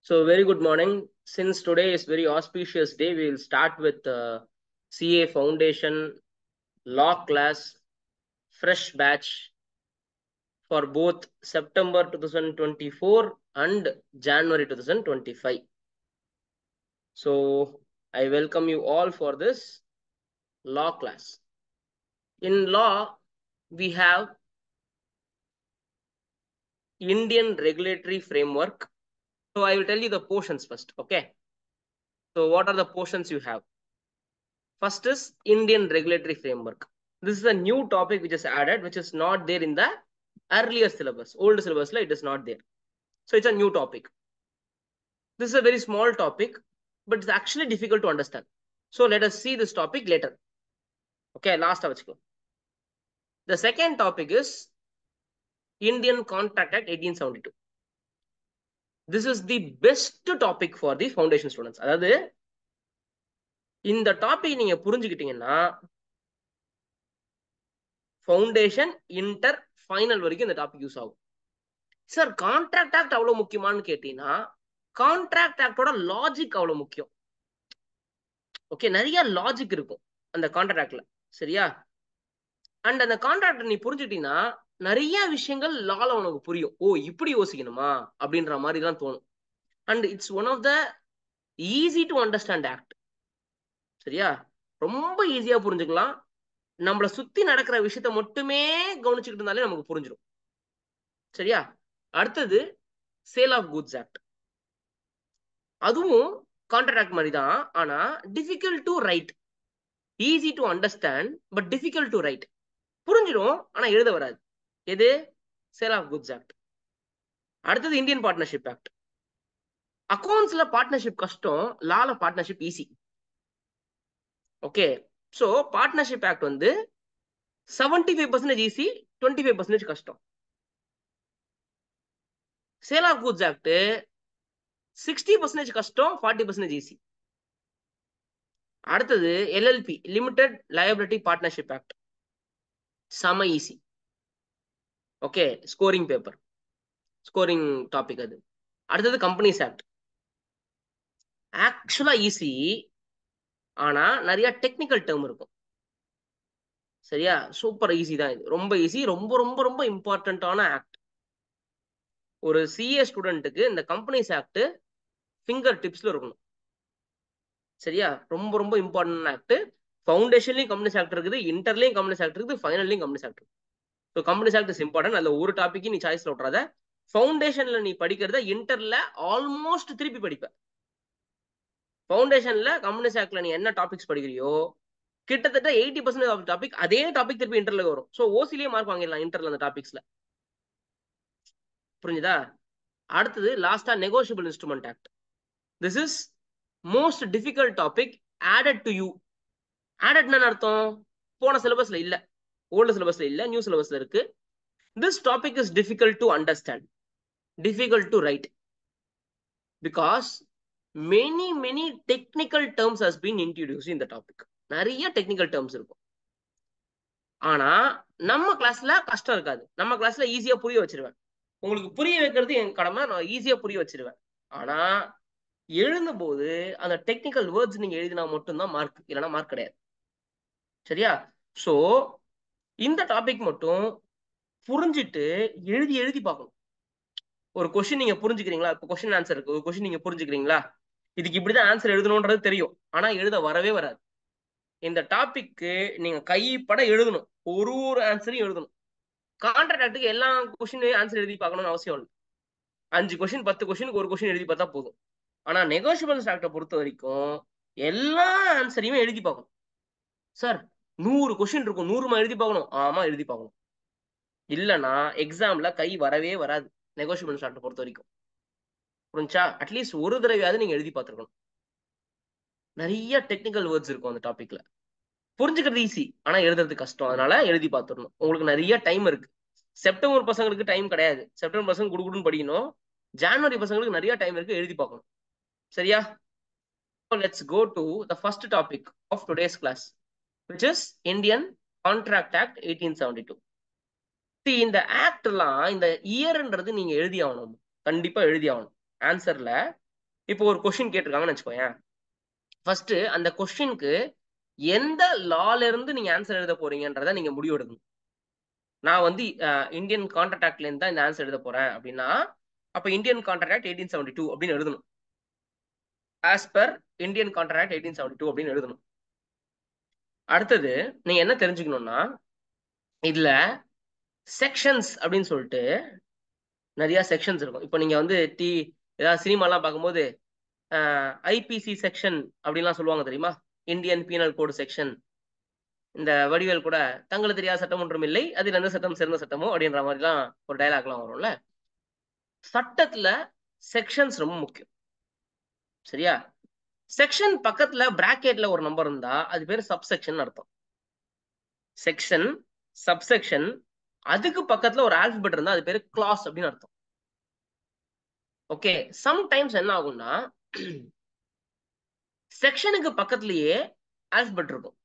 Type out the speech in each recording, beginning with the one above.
So very good morning. Since today is very auspicious day, we will start with uh, CA Foundation law class, fresh batch for both September 2024 and January 2025. So I welcome you all for this law class. In law, we have Indian regulatory framework. So I will tell you the portions first. Okay. So what are the portions you have? First is Indian regulatory framework. This is a new topic which is added, which is not there in the earlier syllabus. Old syllabus, it is not there. So it's a new topic. This is a very small topic, but it's actually difficult to understand. So let us see this topic later. Okay, last வச்சுக்கோ. The second topic is Indian Contract Act 1872. This is the best topic for the foundation students. அதாவது இந்த topic நீங்க புரிஞ்சுக்கிட்டீங்கன்னா foundation inter final வரைக்கும் இந்த topic use ஆகும் sir contract act அவ்வளவு முக்கியமானு கேட்டீங்கன்னா கான்ட்ராக்ட் ஆக்டோட லாஜிக் அவ்வளவு முக்கியம் ஓகே நிறைய லாஜிக் இருக்கும் அந்த கான்ட்ராக்ட் ஆக்ட்ல சரியா அண்ட் அந்த கான்ட்ராக்ட் நீ புரிஞ்சுக்கிட்டீங்கன்னா நிறைய விஷயங்கள் லால உனக்கு புரியும் ஓ இப்படி யோசிக்கணுமா அப்படின்ற மாதிரி தான் தோணும் and it's one of the easy to understand act சரியா ரொம்ப ஈஸியா புரிஞ்சுக்கலாம் நம்மளை சுத்தி நடக்கிற விஷயத்த மட்டுமே கவனிச்சுக்கிட்டு இருந்தாலே நமக்கு புரிஞ்சிடும் சரியா அடுத்தது சேல் ஆஃப் குட்ஸ் ஆக்ட் அதுவும் கான்ட்ராக்ட் மாதிரி தான் ஆனா difficult to write easy to understand but difficult to write புரிஞ்சிடும் ஆனா எழுத வராது எது சேல் ஆஃப் குட்ஸ் ஆக்ட் அடுத்தது இந்தியன் பார்ட்னர்ஷிப் ஆக்ட் அக்கௌண்ட்ஸ்ல பார்ட்னர்ஷிப் கஷ்டம் லால partnership easy okay so partnership act வந்து seventy five percentage easy twenty five percentage கஷ்டம் sale of goods act sixty percentage கஷ்டம் ஃபார்ட்டி பர்சன்டேஜ் ஈஸி அடுத்தது LLP limited liability partnership act செம easy okay scoring paper scoring topic அது அடுத்தது companies act ஆக்சுவலா easy ஆனா நிறைய டெக்னிக்கல் டேர்ம் இருக்கும் சரியா சூப்பர் ஈஸி தான் இது ரொம்ப ஈஸி ரொம்ப ரொம்ப ரொம்ப இம்பார்ட்டன்டான ஆக்ட் ஒரு சிஏ ஸ்டூடெண்ட்டுக்கு இந்த கம்பெனிஸ் ஆக்ட் ஃபிங்கர் டிப்ஸ்ல இருக்கணும் சரியா ரொம்ப ரொம்ப இம்பார்ட்டன்ட் ஆக்ட் ஃபவுண்டேஷன்லயும் கம்பெனிஸ் ஆக்ட் இருக்குது இன்டர்லயும் கம்பெனிஸ் ஆக்ட் இருக்குது ஃபைனல்லையும் கம்பெனிஸ் ஆக்ட் இருக்குது so companies act is important அதில் ஒரு டாபிக் நீ சாய்ஸ்ல விட்றாத ஃபவுண்டேஷன்ல நீ படிக்கிறத இன்டர்ல ஆல்மோஸ்ட் திருப்பி படிப்ப ஃபவுண்டேஷன்ல கம்பெனிஸ் ஆக்ட்ல நீ என்ன டாபிக்ஸ் படிக்கிறியோ கிட்டத்தட்ட எயிட்டி பர்சன்டேஜ் ஆஃப் டாபிக் அதே டாபிக் திருப்பி இன்டர்ல வரும் ஸோ ஓசிலேயே மார்க் வாங்கிடலாம் இன்டர்ல அந்த டாபிக்ஸ்ல புரிஞ்சுதா அடுத்தது லாஸ்டா negotiable instrument act this is most difficult topic added to you ஆடட்னு அர்த்தம் போன சிலபஸ்ல இல்ல ஓல்டு சிலபஸ்ல இல்ல நியூ சிலபஸ்ல இருக்கு this topic is difficult to understand difficult to write because many many technical terms has been introduce இந்த டாபிக் நிறைய technical terms இருக்கும் ஆனா நம்ம கிளாஸ்ல கஷ்டம் இருக்காது நம்ம கிளாஸ்ல ஈஸியா புரிய வச்சிருவேன் உங்களுக்கு புரிய வைக்கிறது என் கடமை நான் ஈஸியா புரிய வச்சிருவேன் ஆனா எழுதும் போது அந்த டெக்னிக்கல் வேர்ட்ஸ் நீங்க எழுதினா மட்டும்தான் மார்க் இல்லைன்னா மார்க் கிடையாது சரியா சோ இந்த டாபிக் மட்டும் புரிஞ்சிட்டு எழுதி எழுதி பார்க்கணும் ஒரு கொஸ்டின் நீங்க புரிஞ்சுக்கிறீங்களா இப்போ கொஸ்டின் ஆன்சர் இருக்கு ஒரு கொஸ்டின் நீங்க புரிஞ்சுக்கிறீங்களா இதுக்கு இப்படிதான் ஆன்சர் எழுதணும்ன்றது தெரியும் ஆனா எழுத வரவே வராது இந்த டாபிக்கு நீங்க கைப்பட எழுதணும் ஒரு ஒரு ஆன்சரையும் எழுதணும் கான்ட்ராக்ட் ஆக்டுக்கு எல்லா கொஸ்டினையும் ஆன்சர் எழுதி பார்க்கணும்னு அவசியம் இல்லை அஞ்சு கொஸ்டின் பத்து கொஸ்டினுக்கு ஒரு கொஸ்டின் எழுதி பார்த்தா போதும் ஆனா நெகோஷியபிள் ஆக்டை பொறுத்த வரைக்கும் எல்லா ஆன்சரையுமே எழுதி பார்க்கணும் சார் நூறு கொஸ்டின் இருக்கும் நூறுமா எழுதி பார்க்கணும் ஆமா எழுதி பார்க்கணும் இல்லைன்னா எக்ஸாம்ல கை வரவே வராது நெகோஷியபிள் ஆக்டை பொறுத்த வரைக்கும் புரிஞ்சா அட்லீஸ்ட் ஒரு தடவையாவது நீங்க எழுதி பார்த்துருக்கணும் நிறைய டெக்னிக்கல் வேர்ட்ஸ் இருக்கும் அந்த டாபிக்ல புரிஞ்சுக்கிறது ஈஸி ஆனா எழுதுறது கஷ்டம் அதனால எழுதி பார்த்துடணும் உங்களுக்கு நிறைய டைம் இருக்கு செப்டம்பர் பசங்களுக்கு டைம் கிடையாது செப்டம்பர் பசங்க குடுகுடுன்னு படிக்கணும் ஜான்வரி பசங்களுக்கு நிறைய டைம் இருக்கு எழுதி பார்க்கணும் சரியா let's go to the first topic of today's class which is Indian contract act eighteen seventy two இந்த ஆக்ட்லாம் இந்த இயர்ன்றது நீங்க எழுதி ஆகணும் கண்டிப்பா எழுதி ஆகணும் ஆன்சர்ல இப்போ ஒரு கொஸ்டின் கேட்டிருக்காங்கன்னு வச்சுக்கோயேன் ஃபர்ஸ்ட் அந்த கொஸ்டினுக்கு எந்த லால இருந்து நீங்க ஆன்சர் எழுத போறீங்கன்றத நீங்க முடிவு எடுக்கணும் நான் வந்து இந்தியன் கான்ட்ராக்ட் ஆக்ட்ல இருந்து தான் இந்த ஆன்சர் எழுத போறேன் அப்படின்னா அப்ப Indian contract act eighteen seventy two அப்படின்னு எழுதணும் as per Indian contract eighteen seventy two அப்படின்னு எழுதணும் அடுத்தது நீங்க என்ன தெரிஞ்சுக்கணும்னா இதுல செக்ஷன்ஸ் அப்படின்னு சொல்லிட்டு நிறைய செக்ஷன்ஸ் இருக்கும் இப்போ நீங்க வந்து டி ஏதாவது சினிமாலாம் பார்க்கும்போது ஐபிசி செக்ஷன் அப்படின்லாம் சொல்லுவாங்க தெரியுமா இந்தியன் பீனல் கோடு செக்ஷன் இந்த வடிவேல் கூட தங்களுக்கு தெரியாத சட்டம் ஒன்றும் இல்லை அதில் எந்த சட்டம் சிறந்த சட்டமோ அப்படின்ற மாதிரிலாம் ஒரு டைலாக்லாம் வரும்ல சட்டத்துல செக்ஷன்ஸ் ரொம்ப முக்கியம் சரியா செக்ஷன் பக்கத்துல பிராக்கெட்ல ஒரு நம்பர் இருந்தா அது பேர் சப்செக்ஷன் அர்த்தம் செக்ஷன் சப்செக்ஷன் அதுக்கு பக்கத்துல ஒரு ஆல்பபெட் இருந்தா அது பேரு கிளாஸ் அப்படின்னு அர்த்தம் ஓகே சம்டைம்ஸ் என்ன ஆகும்னா செக்ஷனுக்கு பக்கத்துலயே ஆல்பபெட் இருக்கும்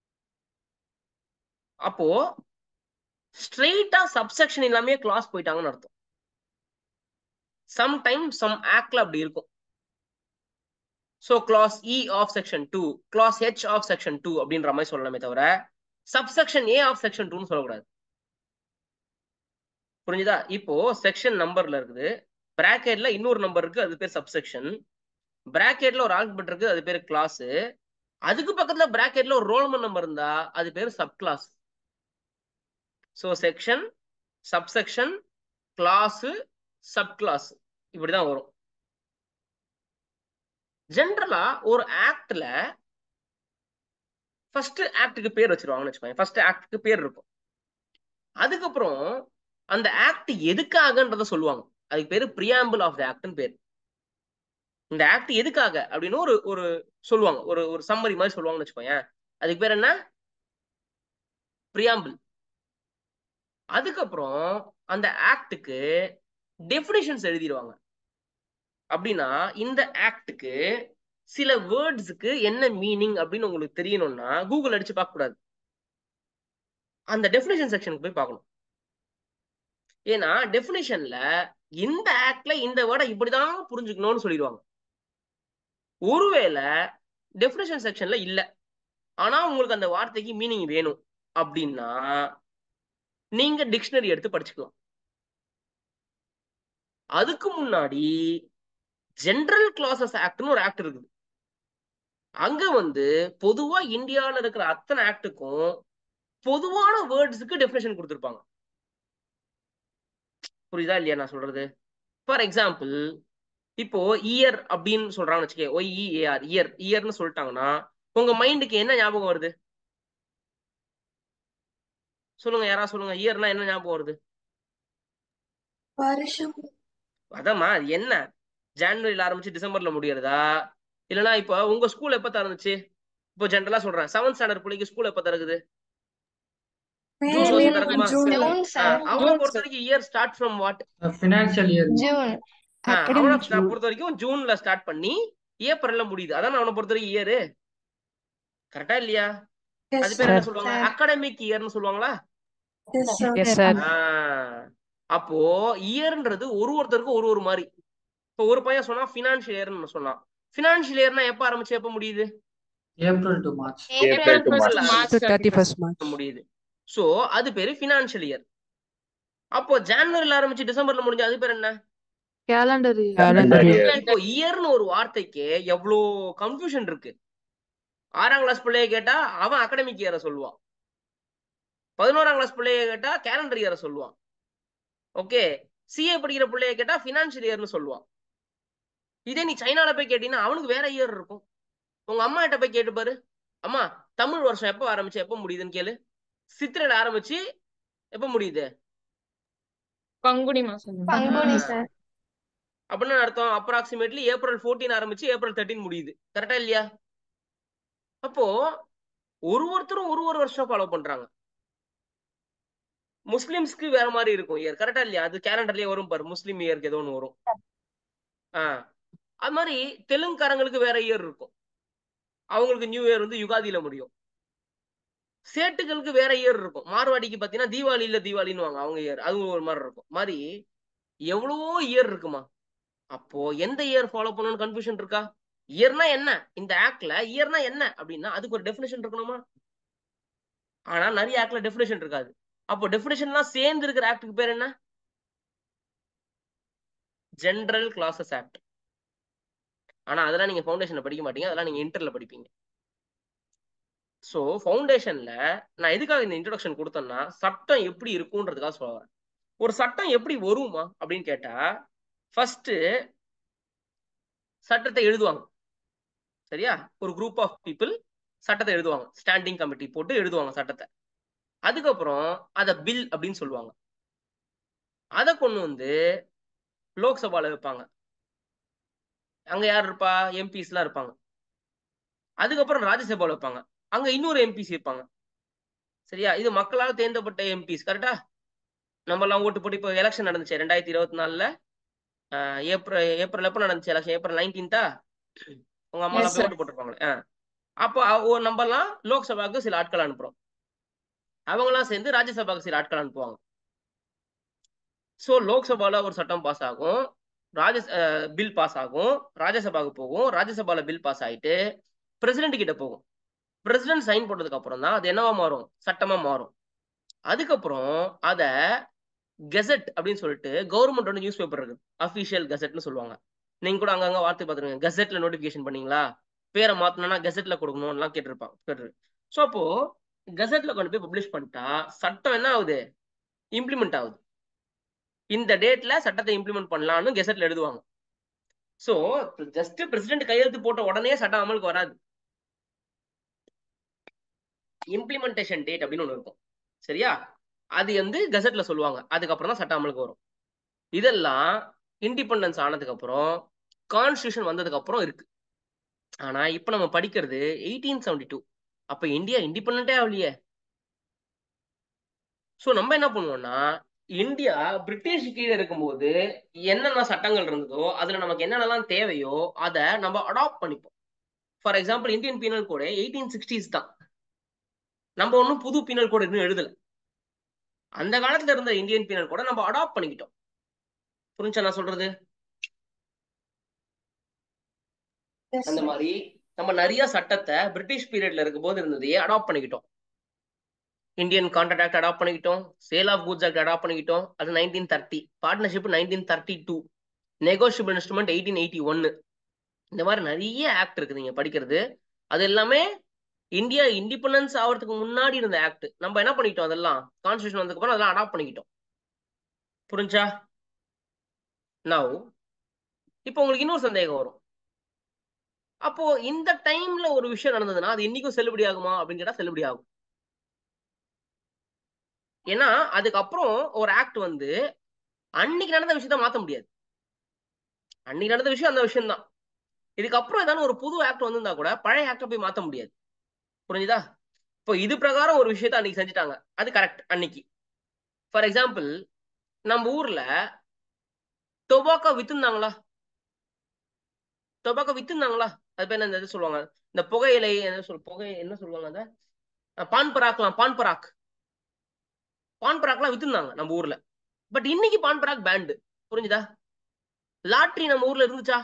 அப்போ ஸ்ட்ரெயிட்டா சப்செக்ஷன் இல்லாமே கிளாஸ் போயிட்டாங்கன்னு அர்த்தம் சம்டைம் சம் ஆக்ட்ல அப்படி இருக்கும் so clause E of section two clause H of section two அப்படின்ற மாதிரி சொல்லலாமே தவிர சப்செக்ஷன் ஏ ஆஃப் செக்ஷன் டூன்னு சொல்லக்கூடாது புரிஞ்சுதா இப்போ செக்ஷன் நம்பர்ல இருக்குது பிராக்கெட்ல இன்னொரு நம்பர் இருக்கு அது பேர் சப்செக்ஷன் பிராக்கெட்ல ஒரு ஆல்பபெட் இருக்கு அது பேர் கிளாஸ் அதுக்கு பக்கத்துல பிராக்கெட்ல ஒரு ரோல்மன் நம்பர் இருந்தா அது பேர் sub clause so section subsection clause sub clause இப்படிதான் வரும் ஜென்ரலா ஒரு ஆக்ட்ல ஃபர்ஸ்ட் ஆக்டுக்கு பேர் வச்சிருவாங்கன்னு வச்சுக்கோங்க ஃபர்ஸ்ட் ஆக்டுக்கு பேர் இருக்கும் அதுக்கப்புறம் அந்த ஆக்ட் எதுக்காகன்றத சொல்லுவாங்க அதுக்கு பேரு பிரியாம்பிள் ஆஃப் த ஆக்ட்னு பேர் இந்த ஆக்ட் எதுக்காக அப்படின்னு ஒரு ஒரு சொல்லுவாங்க ஒரு ஒரு சம்மரி மாதிரி சொல்லுவாங்கன்னு வச்சுக்கோங்க அதுக்கு பேர் என்ன பிரியாம்பிள் அதுக்கப்புறம் அந்த ஆக்டுக்கு டெபினிஷன்ஸ் எழுதிடுவாங்க அப்படின்னா இந்த ஆக்டுக்கு சில வேர்ட்ஸுக்கு என்ன மீனிங் அப்படின்னு உங்களுக்கு தெரியணும்னா கூகுள் அடிச்சு பார்க்க கூடாது அந்த டெபினிஷன் செக்ஷனுக்கு போய் பார்க்கணும் ஏன்னா டெபினிஷன்ல இந்த ஆக்ட்ல இந்த வேர்டை இப்படிதான் புரிஞ்சுக்கணும்னு சொல்லிடுவாங்க ஒருவேளை டெபினிஷன் செக்ஷன்ல இல்ல ஆனா உங்களுக்கு அந்த வார்த்தைக்கு மீனிங் வேணும் அப்படின்னா நீங்க டிக்ஷனரி எடுத்து படிச்சுக்கலாம் அதுக்கு முன்னாடி ஜெனரல் கிளாசஸ் ஆக்ட்னு ஒரு ஆக்ட் இருக்குது அங்க வந்து பொதுவா இந்தியாவில் இருக்கிற அத்தனை ஆக்டுக்கும் பொதுவான வேர்ட்ஸுக்கு டெஃபினேஷன் கொடுத்துருப்பாங்க புரியுதா இல்லையா நான் சொல்றது ஃபார் எக்ஸாம்பிள் இப்போ இயர் அப்படின்னு சொல்றாங்கன்னு வச்சுக்கே ஒய்இஏஆர் இயர் இயர்னு சொல்லிட்டாங்கன்னா உங்க மைண்டுக்கு என்ன ஞாபகம் வருது சொல்லுங்க யாரா சொல்லுங்க இயர்னா என்ன ஞாபகம் வருது வருஷம் அதாம்மா அது என்ன ஜான்வரியில ஆரம்பிச்சு டிசம்பர்ல முடியறதா இல்லனா இப்போ உங்க ஸ்கூல் எப்ப திறந்துச்சு இப்போ ஜென்ரலா சொல்றேன் செவன்த் ஸ்டாண்டர்ட் பிள்ளைக்கு ஸ்கூல் எப்ப திறக்குது ஜூன் மாசம் திறக்குமா ஜூன் அவனை பொறுத்த வரைக்கும் year start from what financial year June அவனை நான் பொறுத்த வரைக்கும் ஜூன்ல ஸ்டார்ட் பண்ணி ஏப்ரல்ல முடியுது அதான் அவனை பொறுத்த வரைக்கும் இயரு கரெக்டா இல்லையா அது பேர் என்ன சொல்லுவாங்க அகாடமிக் இயர்னு சொல்லுவாங்களா எஸ் சார் ஆஹ் அப்போ இயர்ன்றது ஒரு ஒருத்தருக்கும் ஒரு ஒரு மாதிரி இப்போ ஒரு பையன் சொன்னா ஃபினான்ஷியல் இயர்னு சொன்னான் ஃபினான்ஷியல் இயர்னா எப்ப ஆரம்பிச்சு எப்ப முடியுது April to March April to March. March thirty first March முடியுது சோ அது பேரு ஃபினான்ஷியல் இயர் அப்போ ஜனவரில ஆரம்பிச்சு டிசம்பர்ல முடிஞ்ச அது பேர் என்ன கேலண்டர் Calendar year. இப்போ இயர்னு ஒரு வார்த்தைக்கு எவ்வளோ கன்ஃபியூஷன் இருக்கு ஆறாம் கிளாஸ் பிள்ளைய கேட்டா அவன் அகாடமிக் இயரை சொல்லுவான் பதினோராம் கிளாஸ் பிள்ளைய கேட்டா கேலண்டர் இயரை சொல்லுவான் ஓகே சிஏ படிக்கிற பிள்ளைய கேட்டா ஃபினான்ஷியல் இயர்னு சொல்லுவான் இதே நீ சைனால போய் கேட்டீங்கன்னா அவனுக்கு வேற இயர் இருக்கும் உங்க அம்மா கிட்ட போய் கேட்டு பாரு அம்மா தமிழ் வருஷம் எப்போ ஆரம்பிச்சு எப்போ முடியுதுன்னு கேளு சித்திரையில ஆரம்பிச்சு எப்போ முடியுது பங்குனி மாசம் பங்குனி சார் அப்படின்னு அர்த்தம் அப்ராக்சிமேட்லி ஏப்ரல் 14 ஆரம்பிச்சு ஏப்ரல் 13 முடியுது கரெக்டா இல்லையா அப்போ ஒரு ஒருத்தரும் ஒரு ஒரு வருஷம் ஃபாலோ பண்றாங்க முஸ்லிம்ஸ்க்கு வேற மாதிரி இருக்கும் இயர் கரெக்டா இல்லையா அது கேலண்டர்லயே வரும் பாரு முஸ்லீம் இயருக்கு ஏதோ ஒன்று வரும் ஆஹ் அது மாதிரி தெலுங்குக்காரங்களுக்கு வேற இயர் இருக்கும் அவங்களுக்கு நியூ இயர் வந்து யுகாதியில முடியும் சேட்டுகளுக்கு வேற இயர் இருக்கும் மார்வாடிக்கு பாத்தீங்கன்னா தீபாவளியில தீபாவளின்னு வாங்க அவங்க இயர் அது ஒரு மாதிரி இருக்கும் மாதிரி எவ்வளவோ இயர் இருக்குமா அப்போ எந்த இயர் ஃபாலோ பண்ணணும்னு கன்ஃபியூஷன் இருக்கா இயர்னா என்ன இந்த ஆக்ட்ல இயர்னா என்ன அப்படின்னா அதுக்கு ஒரு டெஃபினேஷன் இருக்கணுமா ஆனா நிறைய ஆக்ட்ல டெஃபினேஷன் இருக்காது அப்போ டெஃபினேஷன்லாம் சேர்ந்து இருக்கிற ஆக்டுக்கு பேர் என்ன ஜெனரல் கிளாஸஸ் ஆக்ட் ஆனா அதெல்லாம் நீங்க ஃபவுண்டேஷன்ல படிக்க மாட்டீங்க அதெல்லாம் நீங்க இன்டர்ல படிப்பீங்க ஸோ ஃபவுண்டேஷன்ல நான் எதுக்காக இந்த இன்ட்ரடக்ஷன் கொடுத்தேன்னா சட்டம் எப்படி இருக்கும்ன்றதுக்காக சொல்லுவேன் ஒரு சட்டம் எப்படி வருமா அப்படின்னு கேட்டா ஃபர்ஸ்ட் சட்டத்தை எழுதுவாங்க சரியா ஒரு குரூப் ஆஃப் பீப்புள் சட்டத்தை எழுதுவாங்க ஸ்டாண்டிங் கமிட்டி போட்டு எழுதுவாங்க சட்டத்தை அதுக்கப்புறம் அதை பில் அப்படின்னு சொல்லுவாங்க அதை கொண்டு வந்து லோக்சபால வைப்பாங்க அங்க யார் இருப்பா எம்பிஸ்லாம் இருப்பாங்க அதுக்கப்புறம் ராஜ்யசபால வைப்பாங்க அங்க இன்னொரு எம்பிஸ் இருப்பாங்க சரியா இது மக்களால் தேர்ந்தப்பட்ட எம்பிஸ் கரெக்டா நம்ம எல்லாம் ஓட்டு போட்டு இப்போ எலெக்ஷன் நடந்துச்சு ரெண்டாயிரத்தி இருபத்தி நாலுல ஏப்ரல் ஏப்ரல் எப்போ நடந்துச்சு எலெக்ஷன் ஏப்ரல் நைன்டீன்த்தா உங்க அம்மா Yes, எல்லாம் sir. ஓட்டு போட்டிருப்பாங்களே ஆ. அப்போ அவ- நம்ம எல்லாம் லோக்சபாவுக்கு சில ஆட்கள் அனுப்புறோம் அவங்கெல்லாம் சேர்ந்து ராஜ்யசபாவுக்கு சில ஆட்கள் அனுப்புவாங்க ஸோ லோக்சபால ஒரு சட்டம் பாஸ் ஆகும் ராஜ பில் பாஸ் ஆகும் ராஜ்யசபாவுக்கு போகும் ராஜ்யசபால பில் பாஸ் ஆயிட்டு பிரசிடென்ட் கிட்ட போகும் பிரசிடென்ட் சைன் போட்டதுக்கு அப்புறம் தான் அது என்னவா மாறும் சட்டமா மாறும் அதுக்கப்புறம் அத கெசட் அப்படின்னு சொல்லிட்டு கவர்மெண்டோட நியூஸ் பேப்பர் இருக்கு அபிஷியல் கெசட்னு சொல்லுவாங்க நீங்க கூட அங்கங்க வார்த்தை பார்த்துருங்க கெசட்ல நோட்டிபிகேஷன் பண்ணீங்களா பேரை மாத்தணும்னா கெசட்ல கொடுக்கணும்லாம் கேட்டிருப்பாங்க கேட்டு ஸோ அப்போ கெசட்ல கொண்டு போய் பப்ளிஷ் பண்ணிட்டா சட்டம் என்ன ஆகுது இம்ப்ளிமெண்ட் ஆகுது இந்த டேட்ல சட்டத்தை இம்ப்ளிமெண்ட் பண்ணலாம்னு கெசட்ல எழுதுவாங்க ஸோ ஜஸ்ட் பிரசிடென்ட் கையெழுத்து போட்ட உடனே சட்டம் அமலுக்கு வராது இம்ப்ளிமெண்டேஷன் டேட் அப்படின்னு ஒன்று இருக்கும் சரியா அது வந்து கெசட்ல சொல்லுவாங்க அதுக்கப்புறம் தான் சட்டம் அமலுக்கு வரும் இதெல்லாம் இண்டிபெண்டன்ஸ் ஆனதுக்கு அப்புறம் கான்ஸ்டியூஷன் வந்ததுக்கு அப்புறம் இருக்கு ஆனா இப்ப நம்ம படிக்கிறது எயிட்டீன் செவன்டி டூ அப்ப இந்தியா இண்டிபெண்டே ஆகலையே சோ நம்ம என்ன பண்ணுவோம்னா இந்தியா பிரிட்டிஷ் கீழே இருக்கும்போது என்னென்ன சட்டங்கள் இருந்ததோ அதுல நமக்கு என்னென்னலாம் தேவையோ அதை நம்ம அடாப்ட் பண்ணிப்போம் for example Indian penal code eighteen sixties தான் நம்ம ஒன்றும் புது பீனல் கோடு இன்னும் எழுதல அந்த காலத்துல இருந்த இந்தியன் பீனல் கோட நம்ம அடாப்ட் பண்ணிக்கிட்டோம் புரிஞ்சா நான் சொல்றது அந்த மாதிரி நம்ம நிறைய சட்டத்தை பிரிட்டிஷ் பீரியட்ல இருக்கும்போது இருந்ததையே அடாப்ட் பண்ணிக்கிட்டோம் இந்தியன் கான்ட்ராக்ட் ஆக்ட் அடாப்ட் பண்ணிக்கிட்டோம் sale of goods act adopt பண்ணிக்கிட்டோம் அது nineteen thirty partnership nineteen thirty two negotiable instrument eighteen eighty ஒன்னு இந்த மாதிரி நிறைய ஆக்ட் இருக்குது நீங்க படிக்கிறது அது எல்லாமே இந்தியா இண்டிபெண்டன்ஸ் ஆகிறதுக்கு முன்னாடி இருந்த ஆக்ட் நம்ம என்ன பண்ணிட்டோம் அதெல்லாம் கான்ஸ்டியூஷன் வந்ததுக்கு அப்புறம் அதெல்லாம் அடாப்ட் பண்ணிக்கிட்டோம் புரிஞ்சா நவ் இப்போ உங்களுக்கு இன்னொரு சந்தேகம் வரும் அப்போ இந்த டைம்ல ஒரு விஷயம் நடந்ததுன்னா அது இன்னைக்கும் செல்லுபடி ஆகுமா அப்படின்னு கேட்டா செல்லுபடி ஆகும் ஏன்னா அதுக்கப்புறம் ஒரு ஆக்ட் வந்து அன்னைக்கு நடந்த விஷயத்த மாத்த முடியாது அன்னைக்கு நடந்த விஷயம் அந்த விஷயம் தான் இதுக்கப்புறம் ஏதாவது ஒரு புது ஆக்ட் வந்திருந்தா கூட பழைய ஆக்டை போய் மாத்த முடியாது புரிஞ்சுதா இப்போ இது பிரகாரம் ஒரு விஷயத்த அன்னைக்கு செஞ்சுட்டாங்க அது கரெக்ட் அன்னைக்கு ஃபார் எக்ஸாம்பிள் நம்ம ஊர்ல டொபாக்கோ வித்துருந்தாங்களா டொபாக்கோ வித்துருந்தாங்களா அது பேர் என்ன இந்த இது சொல்லுவாங்க இந்த புகையிலை என்ன சொல் புகை என்ன சொல்லுவாங்க அத அஹ் பான் பராக்லாம் பான் பராக் பான் பராக்லாம் வித்துருந்தாங்க நம்ம ஊர்ல பட் இன்னைக்கு பான் பராக் பேண்டு புரிஞ்சுதா லாட்ரி நம்ம ஊர்ல இருந்துச்சா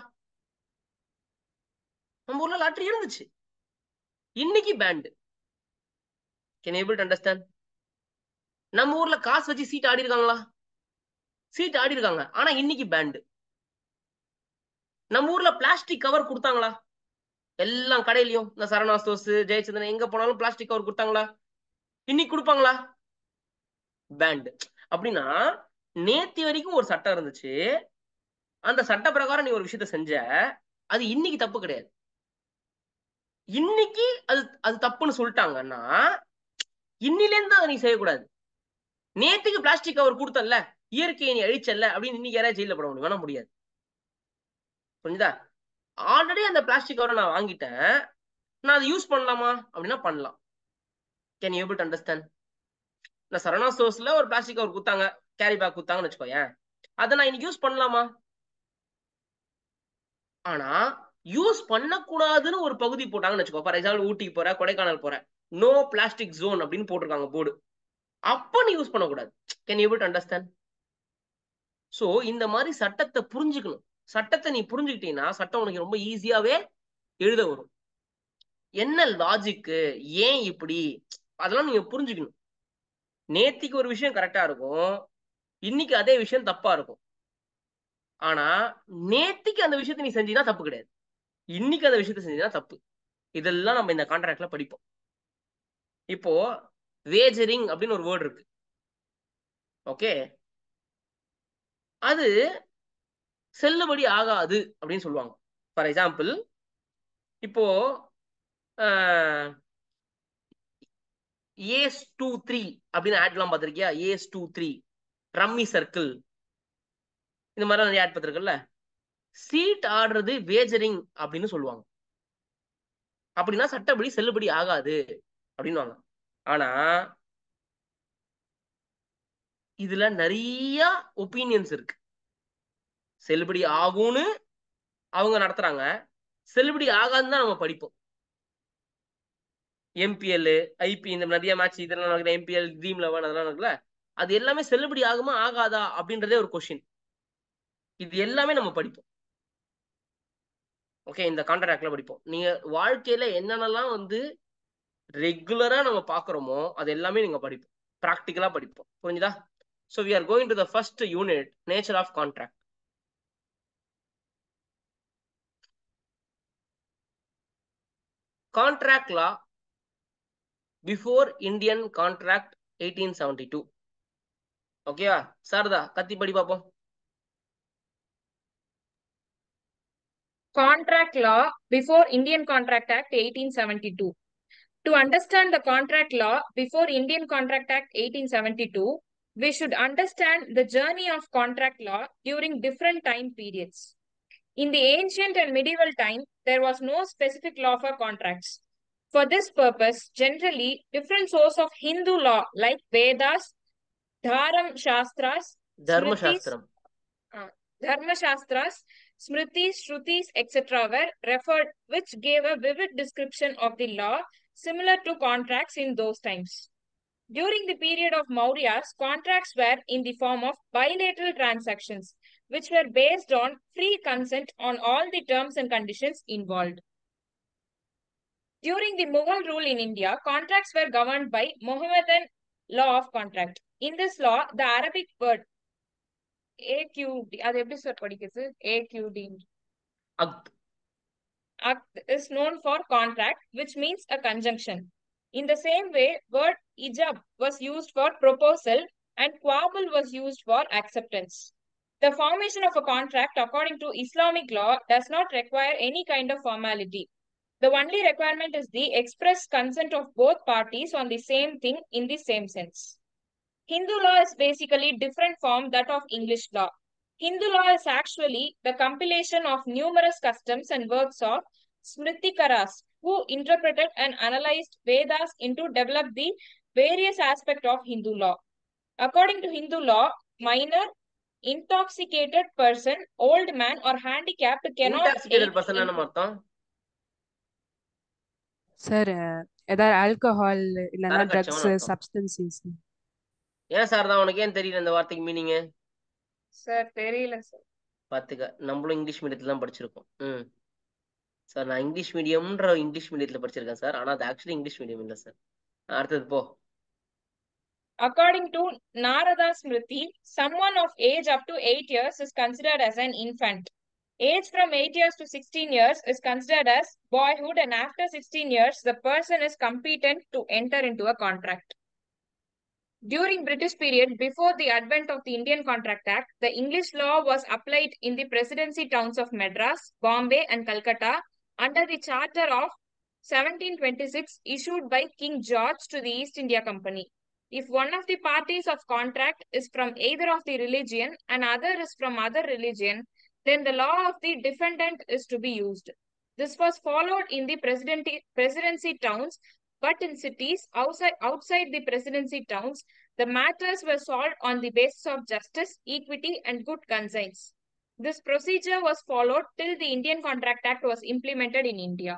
நம்ம ஊர்ல லாட்ரி இருந்துச்சு இன்னைக்கு banned can able to understand நம்ம ஊர்ல காசு வச்சு சீட் ஆடி இருக்காங்களா சீட் ஆடி இருக்காங்க ஆனா இன்னைக்கு பேண்டு நம்ம ஊர்ல பிளாஸ்டிக் கவர் கொடுத்தாங்களா எல்லாம் கடையிலயும் இந்த சரணா ஸ்டோர்ஸ் ஜெயச்சந்திரன் எங்க போனாலும் பிளாஸ்டிக் கவர் கொடுத்தாங்களா இன்னைக்கு கொடுப்பாங்களா பேண்ட் அப்படின்னா நேத்தி வரைக்கும் ஒரு சட்டம் இருந்துச்சு அந்த சட்ட பிரகாரம் நீ ஒரு விஷயத்த செஞ்ச அது இன்னைக்கு தப்பு கிடையாது இன்னைக்கு அது அது தப்புன்னு சொல்லிட்டாங்கன்னா இன்னிலேருந்து அதை நீ செய்யக்கூடாது நேத்துக்கு பிளாஸ்டிக் கவர் கொடுத்தல்ல இயற்கையை நீ அழிச்சல்ல அப்படின்னு இன்னைக்கு யாராவது ஜெயில போட முடியும் வேணா முடியாது புரிஞ்சுதா ஆல்ரெடி அந்த பிளாஸ்டிக் கவரை நான் வாங்கிட்டேன் நான் அதை யூஸ் பண்ணலாமா அப்படின்னா பண்ணலாம் கேன் யூ டு அண்டர்ஸ்டாண்ட் நான் சரணா ஸ்டோர்ஸ்ல ஒரு பிளாஸ்டிக் கவர் குத்தாங்க கேரி பேக் குத்தாங்கன்னு வச்சுக்கோயேன் அதை நான் இன்னைக்கு யூஸ் பண்ணலாமா ஆனா யூஸ் பண்ணக்கூடாதுன்னு ஒரு பகுதி போட்டாங்கன்னு வச்சுக்கோ ஃபார் எக்ஸாம்பிள் ஊட்டிக்கு போற கொடைக்கானல் போற நோ பிளாஸ்டிக் ஜோன் அப்படின்னு போட்டிருக்காங்க போர்டு அப்ப நீ யூஸ் பண்ணக்கூடாது can you to understand so இந்த மாதிரி சட்டத்தை புரிஞ்சுக்கணும் சட்டத்தை நீ புரிஞ்சுக்கிட்டீங்கன்னா சட்டம் உனக்கு ரொம்ப ஈஸியாவே எழுத வரும் என்ன லாஜிக்கு ஏன் இப்படி அதெல்லாம் நீங்க புரிஞ்சுக்கணும் நேத்திக்கு ஒரு விஷயம் கரெக்டா இருக்கும் இன்னைக்கு அதே விஷயம் தப்பா இருக்கும் ஆனா நேத்திக்கு அந்த விஷயத்தை நீ செஞ்சீங்கன்னா தப்பு கிடையாது இன்னைக்கு அந்த விஷயத்த செஞ்சீங்கன்னா தப்பு இதெல்லாம் நம்ம இந்த கான்ட்ராக்ட்ல படிப்போம் இப்போ வேஜரிங் அப்படின்னு ஒரு வேர்டு இருக்கு ஓகே அது செல்லுபடி ஆகாது அப்படின்னு சொல்லுவாங்க ஃபார் எக்ஸாம்பிள் இப்போ ஏஸ் டூ த்ரீ அப்படின்னு ஆட்லாம் பார்த்திருக்கியா ace two three rummy circle இந்த மாதிரி நிறைய ஆட் பார்த்துருக்குல்ல சீட் ஆடுறது வேஜரிங் அப்படின்னு சொல்லுவாங்க அப்படின்னா சட்டப்படி செல்லுபடி ஆகாது அப்படின்னுவாங்க ஆனா இதுல நிறைய ஒப்பீனியன்ஸ் இருக்கு செல்லுபடி ஆகும்னு அவங்க நடத்துறாங்க செல்லுபடி ஆகாதுன்னு தான் நம்ம படிப்போம் எம்பிஎல் ஐபி இந்த நிறைய மேட்ச் இதெல்லாம் நடக்குது எம்பிஎல் ட்ரீம் லெவன் அதெல்லாம் இருக்குல்ல அது எல்லாமே செல்லுபடி ஆகுமா ஆகாதா அப்படின்றதே ஒரு கொஸ்டின் இது எல்லாமே நம்ம படிப்போம் ஓகே இந்த கான்ட்ராக்ட்ல படிப்போம் நீங்க வாழ்க்கையில என்னென்னலாம் வந்து ரெகுலரா நம்ம பாக்குறோமோ அது எல்லாமே நீங்க படிப்போம் ப்ராக்டிக்கலா படிப்போம் புரிஞ்சுதா so we are going to the first unit nature of contract contract law before Indian contract eighteen seventy two ஓகேவா சாரதா கத்தி படி பார்ப்போம் Contract law before Indian Contract Act 1872. To understand the contract law before Indian Contract Act 1872, we should understand the journey of contract law during different time periods. In the ancient and medieval time, there was no specific law for contracts. For this purpose, generally, different sources of Hindu law like Vedas, Dharam Shastras, தர்ம Smritis, சாஸ்திரம் Dharma Shastras, Smritis, Shrutis, etc. were referred, which gave a vivid description of the law similar to contracts in those times. During the period of Mauryas, contracts were in the form of bilateral transactions, which were based on free consent on all the terms and conditions involved. During the Mughal rule in India, contracts were governed by Mohammedan law of contract. In this law, the Arabic word AQD, அது எப்படி sir படிக்கிறது AQD act act is known for contract, which means a conjunction. In the same way, word ijab was used for proposal and quabul was used for acceptance. The formation of a contract according to Islamic law does not require any kind of formality. The only requirement is the express consent of both parties on the same thing in the same sense. Hindu law is basically different from that of English law. Hindu law is actually the compilation of numerous customs and works of Smritikaras, who interpreted and analyzed Vedas into develop the various aspects of Hindu law. According to Hindu law, minor, intoxicated person, old man, or handicapped cannot intoxicated aid person in- என்ன அர்த்தம் sir ஏதாவது alcohol இல்லைன்னா சரக்கு drugs அடிச்சவன்னு அர்த்தம். Substances ஏன் sir தான் உனக்கு ஏன் தெரியல இந்த வார்த்தைக்கு மீனிங் சார் தெரியல சார் பாத்துக்க நம்மளும் இங்கிலீஷ் மீடியத்துல தான் படிச்சிருக்கோம் ம் சார் நான் இங்கிலீஷ் மீடியம்ன்ற இங்கிலீஷ் மீடியத்துல படிச்சிருக்கேன் சார் ஆனா அது ஆக்சுவலி இங்கிலீஷ் மீடியம் இல்ல சார் அடுத்தது போ According to Narada Smriti, someone of age up to 8 years is considered as an infant. Age from 8 years to 16 years is considered as boyhood, and after 16 years, the person is competent to enter into a contract. During British period, before the advent of the Indian Contract Act, the English law was applied in the presidency towns of Madras, Bombay, and Calcutta under the Charter of 1726 issued by King George to the East India Company. If one of the parties of contract is from either of the religion and other is from other religion, then the law of the defendant is to be used. This was followed in the presidency, presidency towns, but in cities outside, outside the presidency towns, the matters were solved on the basis of justice, equity, and good conscience. This procedure was followed till the Indian Contract Act was implemented in India.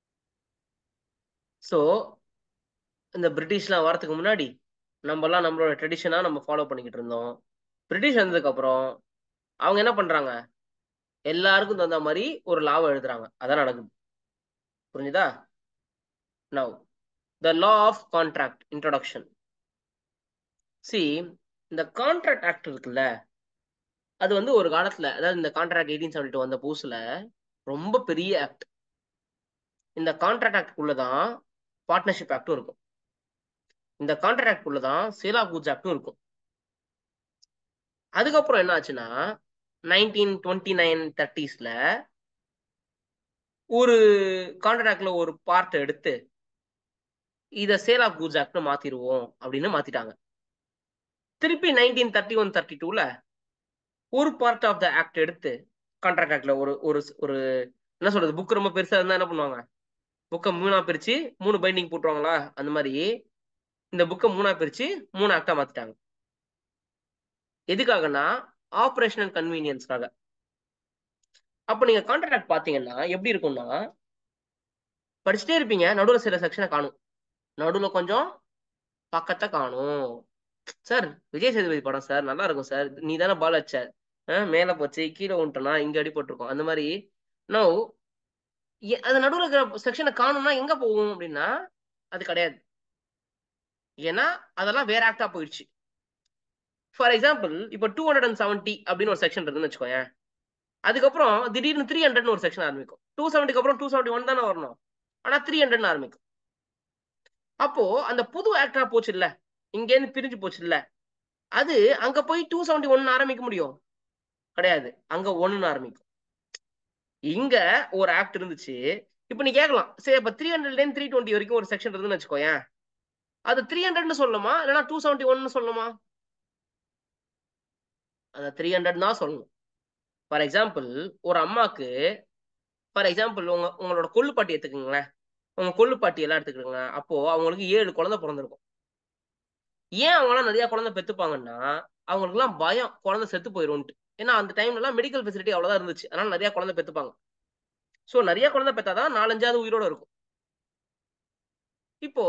So இந்த பிரிட்டிஷ்லாம் வரதுக்கு முன்னாடி நம்மலாம் நம்மளோட ட்ரெடிஷனா நம்ம follow பண்ணிக்கிட்டு இருந்தோம் British வந்ததுக்கு அப்புறம் அவங்க என்ன பண்றாங்க எல்லாருக்கும் தகுந்த மாதிரி ஒரு லாவை எழுதுறாங்க அதான் நடக்குது புரிஞ்சுதா now the law of contract introduction சி இந்த கான்ட்ராக்ட் ஆக்ட் இருக்குல்ல அது வந்து ஒரு காலத்துல அதாவது இந்த கான்ட்ராக்ட் எயிட்டீன் செவன்டி டூ வந்த புதுசுல ரொம்ப பெரிய ஆக்ட் இந்த கான்ட்ராக்ட் ஆக்ட் உள்ளதான் பார்ட்னர்ஷிப் ஆக்டும் இருக்கும் இந்த கான்ட்ராக்ட் ஆக்ட் உள்ளதான் சேல் ஆஃப் குட்ஸ் ஆக்டும் இருக்கும் அதுக்கப்புறம் என்ன ஆச்சுன்னா நைன்டீன் டுவெண்ட்டி நைன் தேர்ட்டிஸ்ல ஒரு கான்ட்ராக்ட்ல ஒரு பார்ட் எடுத்து இத சேல் ஆஃப் குட்ஸ் ஆக்ட்னு மாத்திருவோம் அப்படின்னு மாத்திட்டாங்க திருப்பி நைன்டீன் தேர்ட்டி ஒன் தேர்ட்டி டூல ஒரு பார்ட் ஆஃப் த ஆக்ட் எடுத்து கான்ட்ராக்ட் ஆக்ட்ல ஒரு ஒரு ஒரு என்ன சொல்றது புக் ரொம்ப பெருசா இருந்தா என்ன பண்ணுவாங்க புக்கை மூணா பிரிச்சு மூணு பைண்டிங் போட்டுருவாங்களா அந்த மாதிரி இந்த புக்கை மூணா பிரிச்சு மூணு ஆக்டா மாத்திட்டாங்க எதுக்காகனா ஆப்ரேஷனல் கன்வீனியன்ஸ்க்காக அப்ப நீங்க கான்ட்ராக்ட் பாத்தீங்கன்னா எப்படி இருக்கும்னா படிச்சுட்டே இருப்பீங்க நடுவில் சில செக்ஷனை காணும் நடுவில் கொஞ்சம் பக்கத்தை காணும் சார் விஜய் சேதுபதி படம் சார் நல்லா இருக்கும் சார் நீ தானே பால் வச்ச மேல போச்சு கீழே விட்டனா இங்க அடிபட்டிருக்கோம் அந்த மாதிரி நோ அது நடுவில் இருக்கிற செக்ஷனை காணும்னா எங்க போகும் அப்படின்னா அது கிடையாது ஏன்னா அதெல்லாம் வேற ஆக்டா போயிடுச்சு ஃபார் எக்ஸாம்பிள் இப்போ டூ ஹண்ட்ரட் அண்ட் செவன்ட்டி அப்படின்னு ஒரு செக்ஷன் இருக்குன்னு வச்சுக்கோயேன் அதுக்கப்புறம் திடீர்னு த்ரீ ஹண்ட்ரட்னு ஒரு செக்ஷன் ஆரம்பிக்கும் டூ செவன்ட்டிக்கு அப்புறம் டூ செவன்ட்டி ஒன் தானே வரணும் ஆனா த்ரீ ஹண்ட்ரட்னு ஆரம்பிக்கும் அப்போ அந்த புது ஆக்டரா போச்சு இல்ல இங்கேருந்து பிரிஞ்சு போச்சு இல்ல அது அங்க போய் டூ செவன்டி ஒன் ஆரம்பிக்க முடியும் கிடையாது அங்க ஒன்னு ஆரம்பிக்கும் இங்க ஒரு ஆக்ட் இருந்துச்சு இப்ப நீ கேட்கலாம் சரி இப்ப த்ரீ ஹண்ட்ரட்ல த்ரீ டுவெண்ட்டி வரைக்கும் ஒரு செக்ஷன் இருந்துன்னு வச்சுக்கோயேன் அது த்ரீ ஹண்ட்ரட்னு சொல்லணுமா இல்லைன்னா டூ செவன்டி ஒன்னு சொல்லணுமா அந்த த்ரீ ஹண்ட்ரட் தான் சொல்லணும் ஃபார் எக்ஸாம்பிள் ஒரு அம்மாக்கு ஃபார் எக்ஸாம்பிள் உங்க உங்களோட கொள்ளுப்பாட்டி எடுத்துக்கோங்களேன் உங்க கொள்ளுப்பாட்டி எல்லாம் எடுத்துக்கிடுங்க அப்போ அவங்களுக்கு ஏழு குழந்தை பிறந்திருக்கும் ஏன் அவங்களாம் நிறைய குழந்தை பெத்துப்பாங்கன்னா அவங்களுக்கு எல்லாம் பயம் குழந்தை செத்து போயிரும்ட்டு ஏன்னா அந்த டைம்ல எல்லாம் மெடிக்கல் ஃபெசிலிட்டி அவ்வளவுதான் இருந்துச்சு அதனால நிறைய குழந்தை பெத்துப்பாங்க சோ நிறைய குழந்தை பெத்தாதான் நாலஞ்சாவது உயிரோட இருக்கும் இப்போ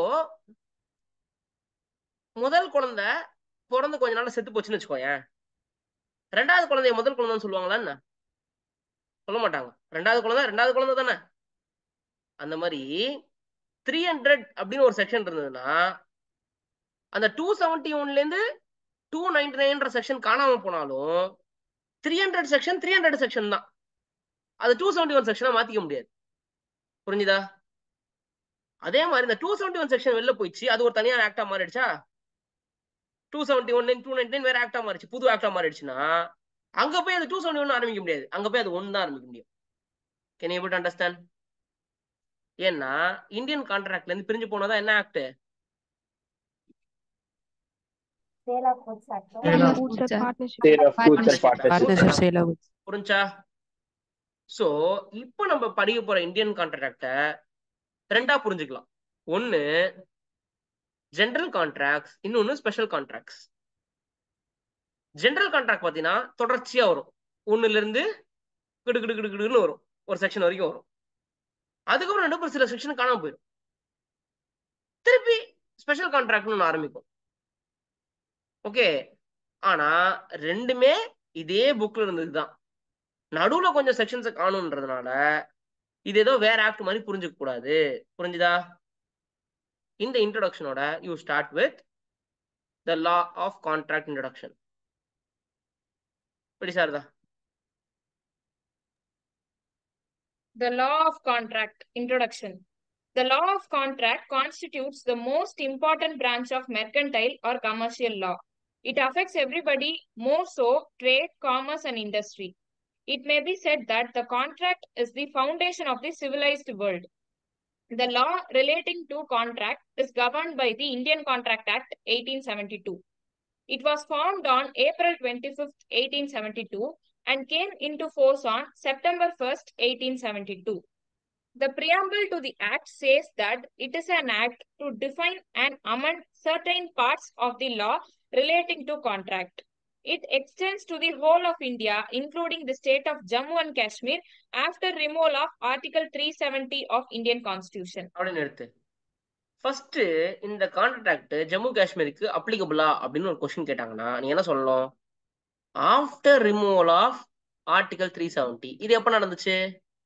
முதல் குழந்தை பிறந்து கொஞ்ச நாள்ல செத்து போச்சுன்னு வச்சுக்கோயேன் ரெண்டாவது குழந்தைய முதல் குழந்தைன்னு சொல்லுவாங்களா என்ன சொல்ல மாட்டாங்க ரெண்டாவது குழந்தை ரெண்டாவது குழந்தை தானே அந்த மாதிரி த்ரீ ஹண்ட்ரட் அப்படின்னு ஒரு செக்ஷன் இருந்ததுன்னா அந்த டூ செவன்டி ஒன்ல இருந்து டூ நைன்டி நைன்ற செக்ஷன் காணாம போனாலும் three hundred section three hundred section தான் அது டூ செவன்டி ஒன் செக்ஷனா மாத்திக்க முடியாது புரிஞ்சுதா அதே மாதிரி இந்த டூ செவன்டி ஒன் செக்ஷன் வெளில போயிடுச்சு அது ஒரு தனியான ஆக்டா மாறிடுச்சா two seventy one two ninety nine வேற ஆக்டா மாறிடுச்சு புது ஆக்டா மாறிடுச்சுன்னா அங்க போய் அது டூ செவன்டி ஒன் ஆரம்பிக்க முடியாது அங்க போய் அது ஒன்னு தான் ஆரம்பிக்க முடியும் கேன் யூ அண்டர்ஸ்டாண்ட் ஏன்னா இந்தியன் கான்ட்ராக்ட்ல இருந்து பிரிஞ்சு போனதா என்ன act Sale of Goods goods and and- partnership. Sale of goods and Partnership. partnership. Partnership sale of goods. புரிஞ்சா சோ இப்போ நம்ம படிக்க போற இந்தியன் கான்ட்ராக்ட ரெண்டா புரிஞ்சுக்கலாம் ஒன்னு ஜெனரல் கான்ட்ராக்ட்ஸ் இன்னொன்னு ஸ்பெஷல் கான்ட்ராக்ட்ஸ் ஜெனரல் கான்ட்ராக்ட் பாத்தீங்கன்னா தொடர்ச்சியா வரும் ஒண்ணுல இருந்து கிடு கிடு கிடு கிடுன்னு வரும் ஒரு செக்ஷன் வரைக்கும் வரும் அதுக்கப்புறம் ரெண்டு பேரும் சில செக்ஷன் காணாம போயிடும் திருப்பி ஸ்பெஷல் கான்ட்ராக்ட்னு ஒன்று ஆரம்பிக்கும் ஓகே ஆனா ரெண்டுமே இதே புக்ல இருந்ததுதான் நடுவுல கொஞ்சம் செக்ஷன்ஸை காணுன்றதுனால இது ஏதோ வேற ஆக்ட் மாதிரி புரிஞ்சுக்க கூடாது புரிஞ்சுதா இந்த இன்ட்ரோடக்ஷனோட you start with the law of contract introduction எப்படி சார் தான் The law of contract introduction. The law of contract constitutes the most important branch of mercantile or commercial law. It affects everybody, more so trade, commerce, and industry. It may be said that the contract is the foundation of the civilized world. The law relating to contract is governed by the Indian Contract Act 1872. It was formed on April 25th, 1872 and came into force on September 1st, 1872. The preamble to the Act says that it is an act to define and amend certain parts of the law relating to contract. It extends to the whole of India, including the state of Jammu and Kashmir, after removal of Article 370 of Indian Constitution. அப்படின்னு எடுத்து first இந்த contract Jammu காஷ்மீருக்கு அப்ளிகபிளா அப்படின்னு ஒரு question கேட்டாங்கன்னா நீ என்ன சொல்லணும் after removal of article three seventy இது எப்ப நடந்துச்சு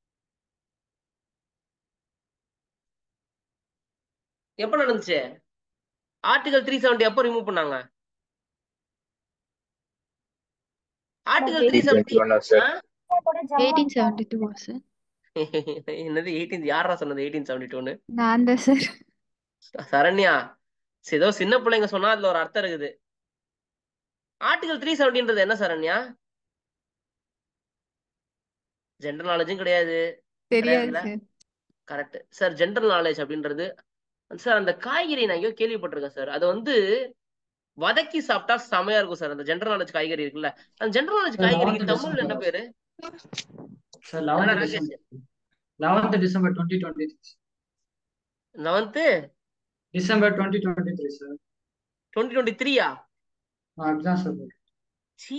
எப்ப நடந்துச்சு ஆர்டிகல் த்ரீ செவன்டி எப்போ ரிமூவ் பண்ணாங்க article three seventy eighteen seventy two sir என்னது எயிட்டீன் யாரா சொன்னது எயிட்டீன் செவன்டி டூன்னு நான் தான் சார் சரண்யா சரி, ஏதோ சின்ன பிள்ளைங்க சொன்னா அதுல ஒரு அர்த்தம் இருக்குது ஆர்டிகல் த்ரீ செவன்டின்றது என்ன சரண்யா ஜென்ரல் நாலேஜும் கிடையாது தெரியாது கிடையாதுல்ல? Sir correct sir general knowledge அப்படின்றது சார் அந்த காய்கறி நான் எங்கேயோ கேள்விப்பட்டிருக்கேன் சார் அது வந்து வதக்கி சாப்பிட்டா செமையா இருக்கும் சார் அந்த ஜென்ரல் நாலேஜ் காய்கறி இருக்குல்ல அந்த ஜென்ரல் நாலேஜ் Sir, காய்கறிக்கு last தமிழ்ல என்ன December. பேரு சார் என்ன eleventh Rakesh December eleventh December twenty twenty three eleventh December twenty twenty three sir twenty twenty த்ரீயா அப்படிதான் சார் சி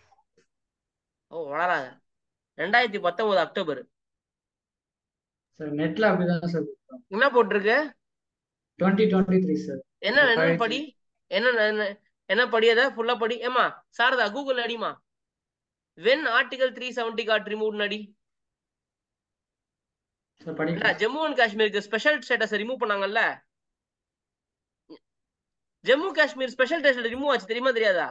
ஓ வளராத ரெண்டாயிரத்தி பத்தொன்பது அக்டோபர் சார் நெட்ல அப்படிதான் சார் என்ன போட்டிருக்கு டுவெண்ட்டி டுவெண்ட்டி த்ரீ சார் என்ன என்ன ரெண்டாயிரத்தி- படி என்ன என்ன என்ன படி அத ஃபுல்லா படி ஏமா சாரதா கூகுள் அடிமா when article three seventy got remove அடி சார் இல்ல படிக்கலாம் ஜம்மு அண்ட் காஷ்மீருக்கு ஸ்பெஷல் ஸ்டேட்டஸ் ரிமூவ் பண்ணாங்கல்ல Jammu Kashmir special status remove ஆச்சு தெரியுமா தெரியாதா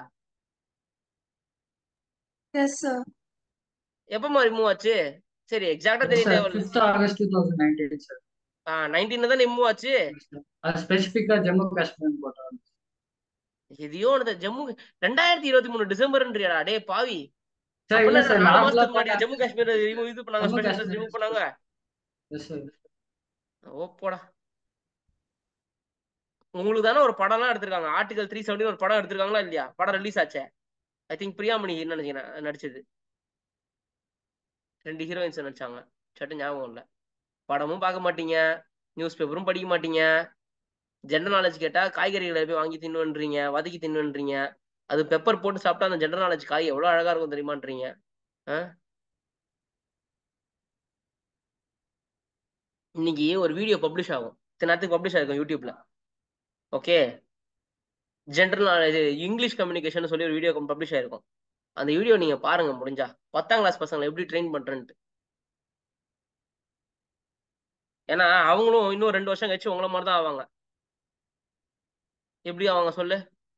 எஸ் சார் எப்பமா ரிமூவ் ஆச்சு சரி எக்ஸாக்டா தெரிய சார் தேவையில்ல fifth August two thousand nineteen sir nineteen தான் ரிமூவ் ஆச்சு அது ஸ்பெசிஃபிக்கா ஜம்மு காஷ்மீர் போட்டாங்க எதையோ ஒண்ணு ஜம்மு ரெண்டாயிரத்தி இருபத்தி மூணு டிசம்பர்ன்றியாடா டே பாவி சார் இல்ல அப்பெல்லாம் சார் நாலு நார்மலா மாசத்துக்கு முன்னாடி ஜம்மு காஷ்மீர் ரிமூவ் இது பண்ணாங்க ஜம்மு ஸ்பெஷல் காஷ்மீர் ரிமூவ் பண்ணாங்க எஸ் சார் ஓ போடா உங்களுக்கு தானே ஒரு படம்லாம் எடுத்திருக்காங்க ஆர்டிகல் த்ரீ செவன்டி ஒரு படம் எடுத்திருக்காங்களா இல்லையா படம் ரிலீஸ் ஆச்சே ஐ திங்க் பிரியாமணி நினைக்கிறேன் நடிச்சது ரெண்டு ஹீரோயின்ஸ் நடிச்சாங்க சட்டு ஞாபகம் இல்லை படமும் பார்க்க மாட்டீங்க நியூஸ் பேப்பரும் படிக்க மாட்டீங்க ஜென்ரல் நாலேஜ் கேட்டா காய்கறிகளை போய் வாங்கி தின்னுன்றீங்க வதக்கி தின்னுன்றீங்க அது பெப்பர் போட்டு சாப்பிட்டா அந்த ஜென்ரல் நாலேஜ் காய் எவ்வளவு அழகா இருக்கும் தெரியுமான்றீங்க ஆ? இன்னைக்கு ஒரு வீடியோ பப்ளிஷ் ஆகும் இத்தனை நேரத்துக்கு பப்ளிஷ் ஆயிருக்கும் யூடியூப்ல okay general knowledge English communication சொல்லி ஒரு வீடியோ பப்ளிஷ் ஆயிருக்கும் அந்த வீடியோ நீங்க பாருங்க முடிஞ்சா பத்தாம் கிளாஸ் பசங்களை எப்படி ட்ரெயின் பண்றேன்ட்டு ஏன்னா அவங்களும் இன்னும் ரெண்டு வருஷம் கழிச்சு உங்கள மாதிரி தான் ஆவாங்க எப்படி அவங்க சொல்லு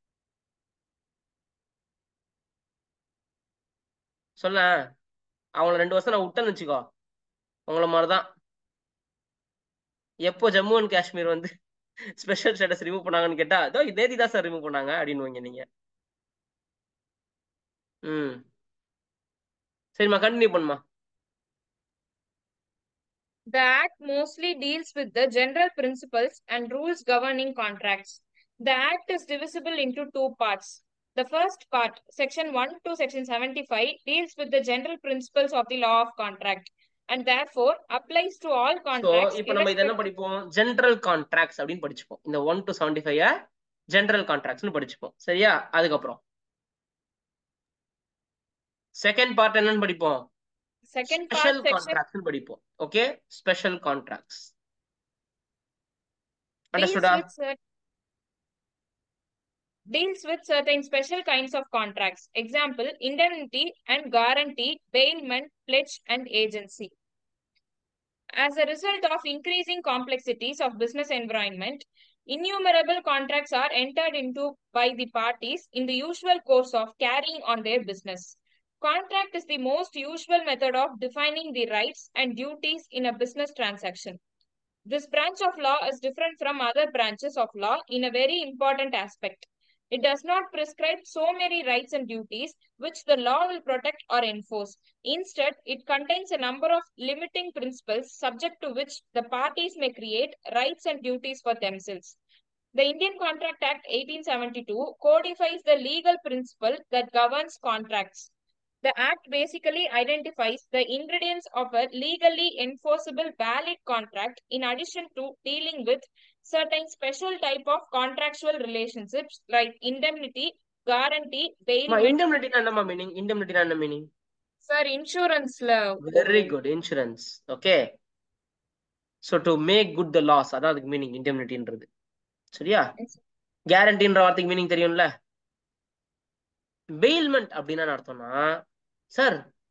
சொல்ல அவங்கள ரெண்டு வருஷம் நான் விட்டேன்னு வச்சுக்கோ உங்கள மாதிரி தான் எப்போ ஜம்மு அண்ட் காஷ்மீர் வந்து ஸ்பெஷல் ஸ்டேட்டஸ் ரிமூவ் பண்ணாங்கன்னு கேட்டா அதோ நேத்தி தான் சார் ரிமூவ் பண்ணாங்க அப்படின்னு நீங்க ம் சரிம்மா கண்டினியூ பண்ணுமா The Act mostly deals with the general principles and rules governing contracts. The Act is divisible into two parts. The first part, Section 1 to Section 75, deals with the general principles of the law of contract and therefore applies to all so contracts. இப்போ நம்ம இது என்ன படிப்போம் general contracts அப்படின்னு படிச்சுப்போம் இந்த one to seventy five general கான்ட்ராக்ட்ஸ்னு படிச்சுப்போம் சரியா அதுக்கப்புறம் செகண்ட் பார்ட் என்னன்னு படிப்போம் Second part, special Section contracts படிப்போம் ஓகே ஸ்பெஷல் கான்ட்ராக்ட்ஸ் deals அண்டர்ஸ்டுடா with, cer- deals with certain special kinds of contracts. Example, indemnity and guarantee, bailment, pledge, and agency. As a result of increasing complexities of business environment, innumerable contracts are entered into by the parties in the usual course of carrying on their business. Contract is the most usual method of defining the rights and duties in a business transaction. This branch of law is different from other branches of law in a very important aspect. It does not prescribe so many rights and duties which the law will protect or enforce. Instead, it contains a number of limiting principles subject to which the parties may create rights and duties for themselves. The Indian Contract Act 1872 codifies the legal principle that governs contracts. The Act basically identifies the ingredients of a legally enforceable valid contract in addition to dealing with certain special type of contractual relationships like indemnity, guarantee, bailment. இண்டம்னிட்டினா என்னமா meaning இண்டம்னிட்டினா என்ன meaning Sir, insurance la very good insurance okay so to make good the loss அதான் அதுக்கு meaning இண்டம்னிட்டின்றது சரியா கேரண்டின்ற வார்த்தைக்கு meaning தெரியும்ல bailment அப்படின்னா என்ன அர்த்தம்னா சார்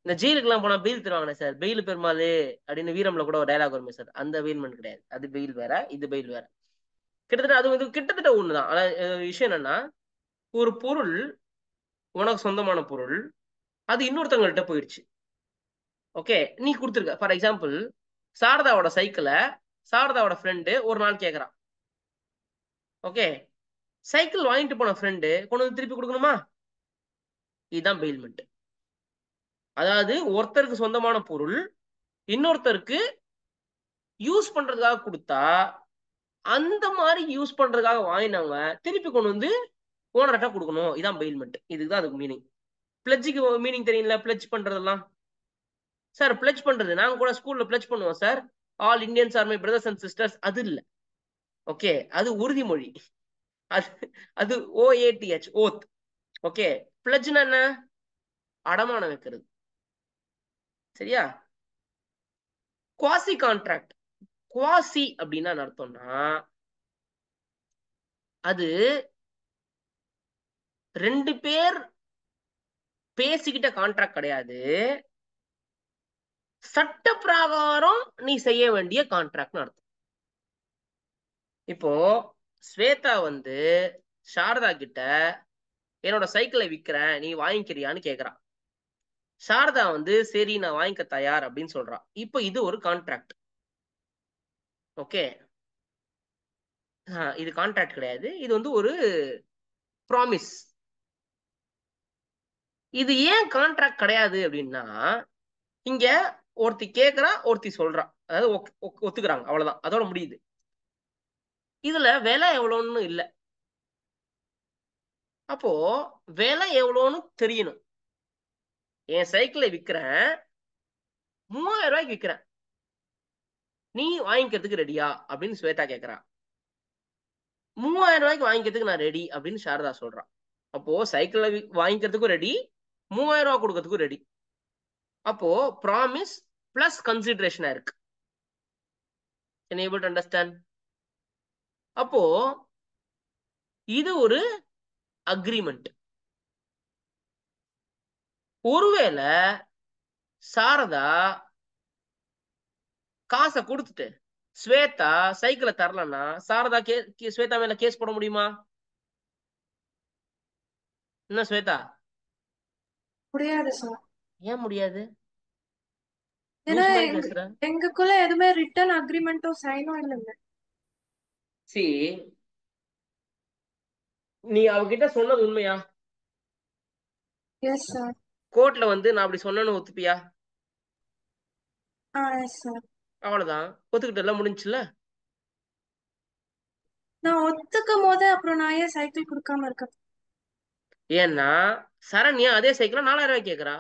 இந்த ஜெயிலுக்குலாம் போனா பெயில் தருவாங்களே சார் பெயில் பெருமாள் அப்படின்னு வீரம்ல கூட ஒரு டைலாக் வருமே சார் அந்த பெயில்மெண்ட் கிடையாது அது பெயில் வேற இது பெயில் வேற கிட்டத்தட்ட அது வந்து கிட்டத்தட்ட ஒண்ணுதான் ஆனா அஹ் விஷயம் என்னன்னா ஒரு பொருள் உனக்கு சொந்தமான பொருள் அது இன்னொருத்தவங்கள்ட்ட போயிடுச்சு ஓகே நீ கொடுத்துருக்க ஃபார் எக்ஸாம்பிள் சாரதாவோட சைக்கிளை சாரதாவோட ஃப்ரெண்டு ஒரு நாள் கேட்குறான் ஓகே சைக்கிள் வாங்கிட்டு போன ஃப்ரெண்டு கொண்டு வந்து திருப்பி கொடுக்கணுமா இதுதான் பெயில்மெண்ட் அதாவது ஒருத்தருக்கு சொந்தமான பொருள் இன்னொருத்தருக்கு யூஸ் பண்றதுக்காக கொடுத்தா அந்த மாதிரி யூஸ் பண்றதுக்காக வாங்கினவங்க திருப்பி கொண்டு வந்து ஓனர்கிட்ட கொடுக்கணும் இதான் பெயில்மெண்ட் இதுதான் அதுக்கு மீனிங் பிளட்ஜுக்கு மீனிங் தெரியல பிளட்ஜ் பண்றதெல்லாம் சார் பிளட்ஜ் பண்றது நாங்க கூட ஸ்கூல்ல பிளட்ஜ் பண்ணுவோம் sir all Indians are my brothers and sisters அது இல்ல ஓகே அது உறுதிமொழி அது அது ஓஏடிஹெச் ஓத் ஓகே பிளட்ஜ்னா என்ன அடமானம் வைக்கிறது சரியா குவாசி கான்ட்ராக்ட் குவாசி அப்படின்னா என்ன அர்த்தம்னா அது ரெண்டு பேர் பேசிக்கிட்ட கான்ட்ராக்ட் கிடையாது சட்ட பிரகாரம் நீ செய்ய வேண்டிய கான்ட்ராக்ட்னு அர்த்தம் இப்போ ஸ்வேதா வந்து சாரதா கிட்ட என்னோட சைக்கிளை விற்கிறேன் நீ வாங்கிக்கிறியான்னு கேக்குறான் சாரதா வந்து சரி நான் வாங்கிக்க தயார் அப்படின்னு சொல்றான் இப்போ இது ஒரு கான்ட்ராக்ட் ஓகே இது கான்ட்ராக்ட் கிடையாது இது வந்து ஒரு ப்ராமிஸ் இது ஏன் கான்ட்ராக்ட் கிடையாது அப்படின்னா இங்க ஒருத்தி கேக்குறா ஒருத்தி சொல்றா அதாவது ஒக்- ஒக்- ஒத்துக்கிறாங்க அவ்வளவுதான் அதோட முடியுது இதுல விலை எவ்வளோன்னு இல்ல அப்போ விலை எவ்வளோன்னு தெரியணும் என் சைக்கிளை விற்கிறேன் மூவாயிரம் ரூபாய்க்கு விற்கிறேன் நீ வாங்கிக்கிறதுக்கு ரெடியா அப்படின்னு ஸ்வேதா கேக்குறா மூவாயிரம் ரூபாய்க்கு வாங்கிக்கிறதுக்கு நான் ரெடி அப்படின்னு சாரதா சொல்றான் அப்போ சைக்கிளை வி- வாங்கிக்கிறதுக்கும் ரெடி மூவாயிரம் ரூபாய் கொடுக்கறதுக்கும் ரெடி அப்போ ப்ராமிஸ் பிளஸ் கன்சிடரேஷனா இருக்கு able to அண்டர்ஸ்டாண்ட் அப்போ இது ஒரு அக்ரிமெண்ட் ஒருவேளை சாரதா காசை கொடுத்துட்டு ஸ்வேதா சைக்கிளை தரலன்னா சாரதா கே கே- ஸ்வேதா மேல கேஸ் போட முடியுமா என்ன ஸ்வேதா முடியாது சார் ஏன் முடியாது ஏன்னா லூஸ் மாதிரி எங்க பேசுற எங்களுக்குள்ள எதுவுமே ரிட்டர்ன் அக்ரிமெண்ட்டோ சைனோ இல்லைங்க சி நீ அவகிட்ட சொன்னது உண்மையா எஸ் சார் கோர்ட்ல வந்து நான் அப்படி சொன்னேன்னு ஒத்துப்பியா ஆ எஸ் சார் அவ்வளவுதான் ஒத்துக்கிட்டு எல்லாம் முடிஞ்சுல நான் ஒத்துக்கும் போது அப்புறம் நான் ஏன் சைக்கிள் கொடுக்காம இருக்கேன் ஏன்னா சரண்யா அதே சைக்கிள நாலாயிரம் ரூபாய் கேக்குறா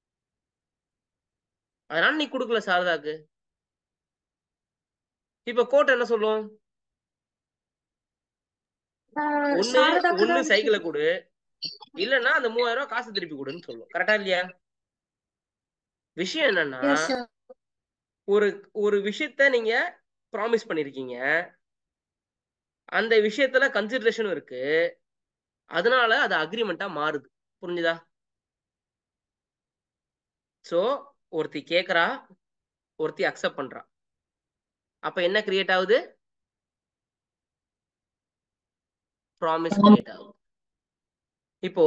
அதனால நீ கொடுக்கல சாரதாக்கு இப்ப கோர்ட் என்ன சொல்லும் ஆஹ் ஒண்ணு சாரதாக்கு ஒண்ணு தான் சைக்கிளை கொடு இல்லன்னா அந்த மூவாயிரம் ரூபாய் காசு திருப்பி கொடுன்னு சொல்லும் கரெக்டா இல்லையா விஷயம் என்னன்னா எஸ் சார் ஒரு ஒரு விஷயத்த நீங்க ப்ராமிஸ் பண்ணிருக்கீங்க அந்த விஷயத்துல கன்சிடரேஷனும் இருக்கு அதனால அது அக்ரிமெண்டா மாறுது புரிஞ்சுதா சோ ஒருத்தி கேக்குறா ஒருத்தி அக்செப்ட் பண்றா அப்ப என்ன கிரியேட் ஆகுது ப்ராமிஸ் கிரியேட் ஆகுது இப்போ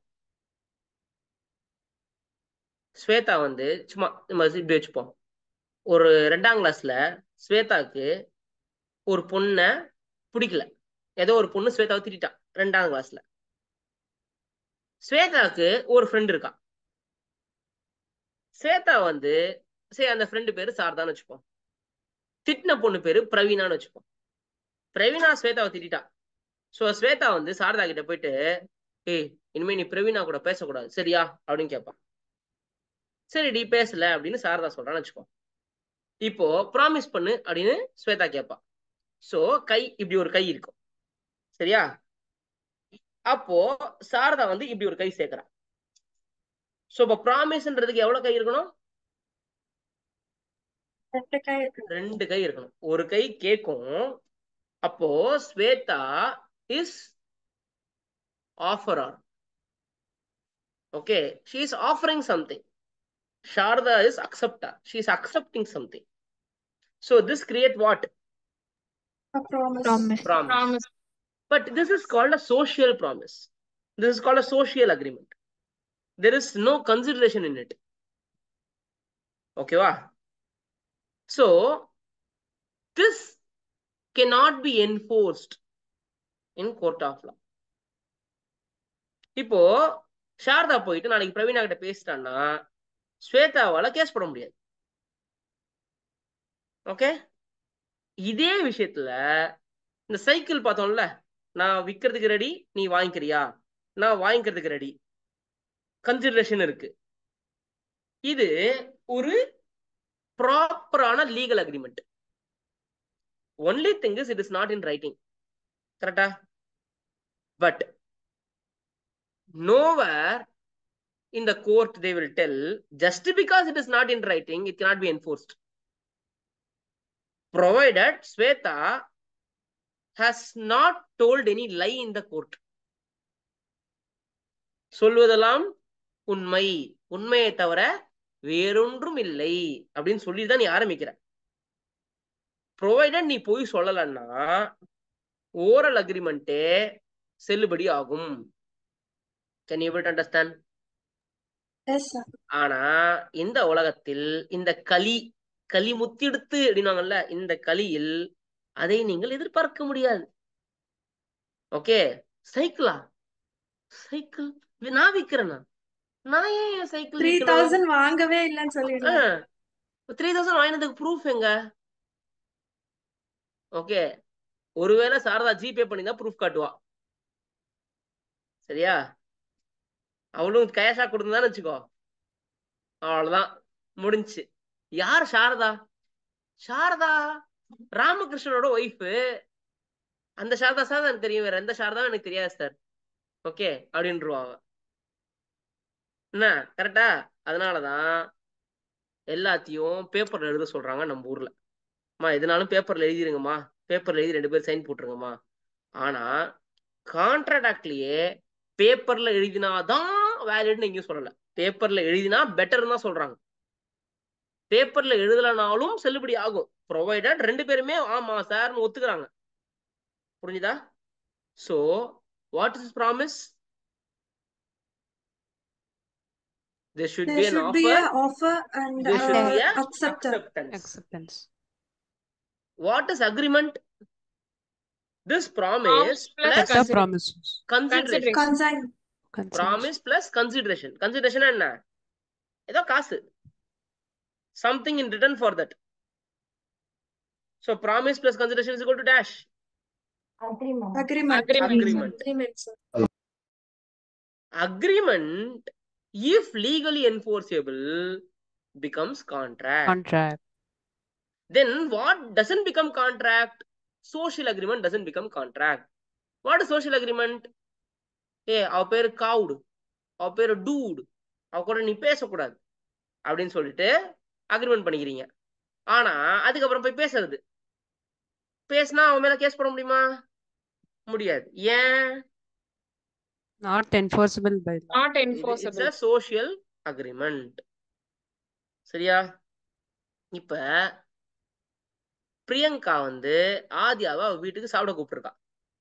ஸ்வேதா வந்து சும்மா நம்ம இப்படி வச்சுப்போம் ஒரு ரெண்டாம் கிளாஸ்ல ஸ்வேதாக்கு ஒரு பொண்ணை பிடிக்கல ஏதோ ஒரு பொண்ணு ஸ்வேதாவை திட்டான் ரெண்டாம் கிளாஸ்ல ஸ்வேதாக்கு ஒரு ஃப்ரெண்ட் இருக்கா ஸ்வேதா வந்து சரி அந்த ஃப்ரெண்டு பேரு சாரதான்னு வச்சுப்போம் திட்டின பொண்ணு பேரு பிரவீனான்னு வச்சுப்போம் பிரவீனா ஸ்வேதாவை திட்டா சோ ஸ்வேதா வந்து சாரதா கிட்ட போயிட்டு ஏய் இனிமே நீ பிரவீனா கூட பேசக்கூடாது சரியா அப்படின்னு கேட்பான் சரிடி பேசல அப்படின்னு சாரதா சொல்றான்னு வச்சுக்கோ இப்போ ப்ராமிஸ் பண்ணு அப்படின்னு ஸ்வேதா கேட்பா சோ கை இப்படி ஒரு கை இருக்கும் சரியா அப்போ சாரதா வந்து இப்படி ஒரு கை சேர்க்கிறா சோ இப்போ ப்ராமிஸ்ன்றதுக்கு எவ்வளவு கை இருக்கணும் ரெண்டு கை இருக்கு ரெண்டு கை இருக்கணும் ஒரு கை கேட்கும் அப்போ Swetha is offerer okay she is offering something Sharda is acceptor. She is accepting something. So this create what? A promise. Promise. Promise. Promise. But this is called a social promise. This is called a social agreement. There is no consideration in it. Okay, wa? So this cannot be enforced in court of law. இப்போ சாரதா போயிட்டு நாளைக்கு பிரவீனா கிட்ட பேசிட்டான்னா ஸ்வேதாவால case போட முடியாது okay இதே விஷயத்துல இந்த cycle பார்த்தோம்ல நான் விற்கிறதுக்கு ரெடி நீ வாங்கிக்கிறியா நான் வாங்கிக்கிறதுக்கு ரெடி கன்சிடரேஷன் இருக்கு இது ஒரு ப்ராப்பரான legal agreement only thing is it is not in writing கரெக்டா but nowhere in the court they will tell just because it is not in writing it cannot be enforced provided Sweta has not told any lie in the court சொல்வதெல்லாம் உண்மை உண்மையை தவிர வேறொன்றும் இல்லை அப்படின்னு சொல்லி தான் நீ ஆரம்பிக்கிற ப்ரொவைடட் நீ போய் சொல்லலன்னா ஓரல் அக்ரிமெண்ட்டே செல்லுபடி ஆகும் can you understand Yes, sir. ஆனா இந்த உலகத்தில் இந்த களி களி முத்திடுத்து அப்படின்னாங்கல்ல இந்த களியில் அதை நீங்கள் எதிர்பார்க்க முடியாது ஓகே சைக்கிளா சைக்கிள் நான் விக்கிறேனா நான் ஏன் என் சைக்கிள் த்ரீ விக்கணும் தௌசண்ட் வாங்கவே இல்லைன்னு சொல்லிடலாம் த்ரீ தௌசண்ட் வாங்கினதுக்கு ப்ரூஃப் எங்க ஓகே ஒருவேளை சாரதா ஜிபே பண்ணி தான் ப்ரூஃப் காட்டுவா சரியா அவளும் கேஷா கொடுத்துருந்தான்னு வச்சுக்கோ அவ்வளவுதான் முடிஞ்சுச்சு யார் சாரதா சாரதா ராமகிருஷ்ணனோட ஒய்ஃப் அந்த சாரதா சார் எனக்கு தெரியும் வேற எந்த சாரதா எனக்கு தெரியாது சார் ஓகே அப்படின்ருவாங்க என்ன கரெக்டா அதனாலதான் எல்லாத்தையும் பேப்பர்ல எழுத சொல்றாங்க நம்ம ஊர்ல அம்மா எதுனாலும் பேப்பர்ல எழுதிருங்கம்மா பேப்பர்ல எழுதி ரெண்டு பேரும் சைன் போட்டுருங்கம்மா ஆனா கான்ட்ராக்ட்லயே பேப்பர்ல எழுதினாதான் வேலிட்னு எங்கேயும் சொல்லல பேப்பர்ல எழுதினா பெட்டர்னு தான் சொல்றாங்க பேப்பர்ல எழுதலனாலும் செல்லுபடி ஆகும் ப்ரொவைடட் ரெண்டு பேருமே ஆமா சார்னு ஒத்துக்கிறாங்க புரிஞ்சுதா so what is promise there should There be an should be offer a offer and there should be uh, a acceptance. acceptance acceptance what is agreement this Promise promise plus plus set of promises consideration Consign. consent promise plus consideration consideration என்ன ஏதோ காசு something in return for that so promise plus consideration is equal to dash Agreement. Agreement. Agreement. Agreement. Agreement, sir. agreement if legally enforceable becomes contract contract then what doesn't become contract social agreement doesn't become contract what is social agreement ஏ அவ பேரு காவுடு அவ பேரு dude அவ கூட நீ பேசக்கூடாது அப்படின்னு சொல்லிட்டு அக்ரிமெண்ட் பண்ணிக்கிறீங்க ஆனா அதுக்கப்புறம் போய் பேசுறது பேசினா அவன் மேல கேஸ் போட முடியுமா முடியாது ஏன் not enforceable by law Not it's enforceable. A social agreement சரியா இப்ப பிரியங்கா வந்து ஆதியாவை அவ வீட்டுக்கு சாப்பிட கூப்பிட்டுருக்கா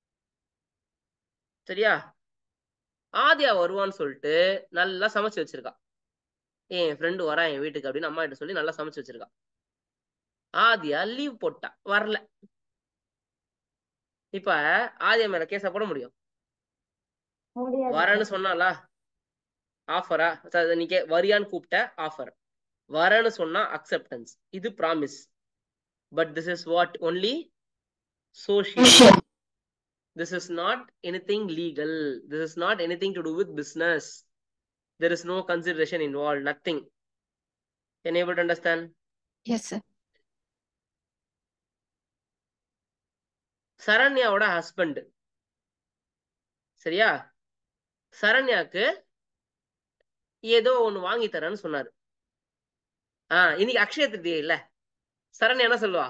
சரியா ஆதியா வருவான்னு சொல்லிட்டு நல்லா சமைச்சு வச்சிருக்கா என் ஃப்ரெண்டு வரா என் வீட்டுக்கு அப்படின்னு அம்மா கிட்ட சொல்லி நல்லா சமைச்சு வச்சிருக்கா ஆதியா லீவ் போட்டா வரல இப்ப ஆதியா மேல கேஸ போட முடியும் முடியாது வரேன்னு சொன்னாலா ஆஃபரா நீ கே வரியான்னு கூப்பிட்ட ஆஃபர் வரேன்னு சொன்னா அக்செப்டன்ஸ் இது promise but this is what only social this is not anything legal this is not anything to do with business there is no consideration involve nothing can able to understand Yes, sir. சரண்யாவோட husband சரியா சரண்யாக்கு ஏதோ ஒண்ணு வாங்கி தரேன்னு சொன்னாரு ஆஹ் இன்னைக்கு அக்ஷய திருதியை இல்ல சரண்யா என்ன சொல்லுவா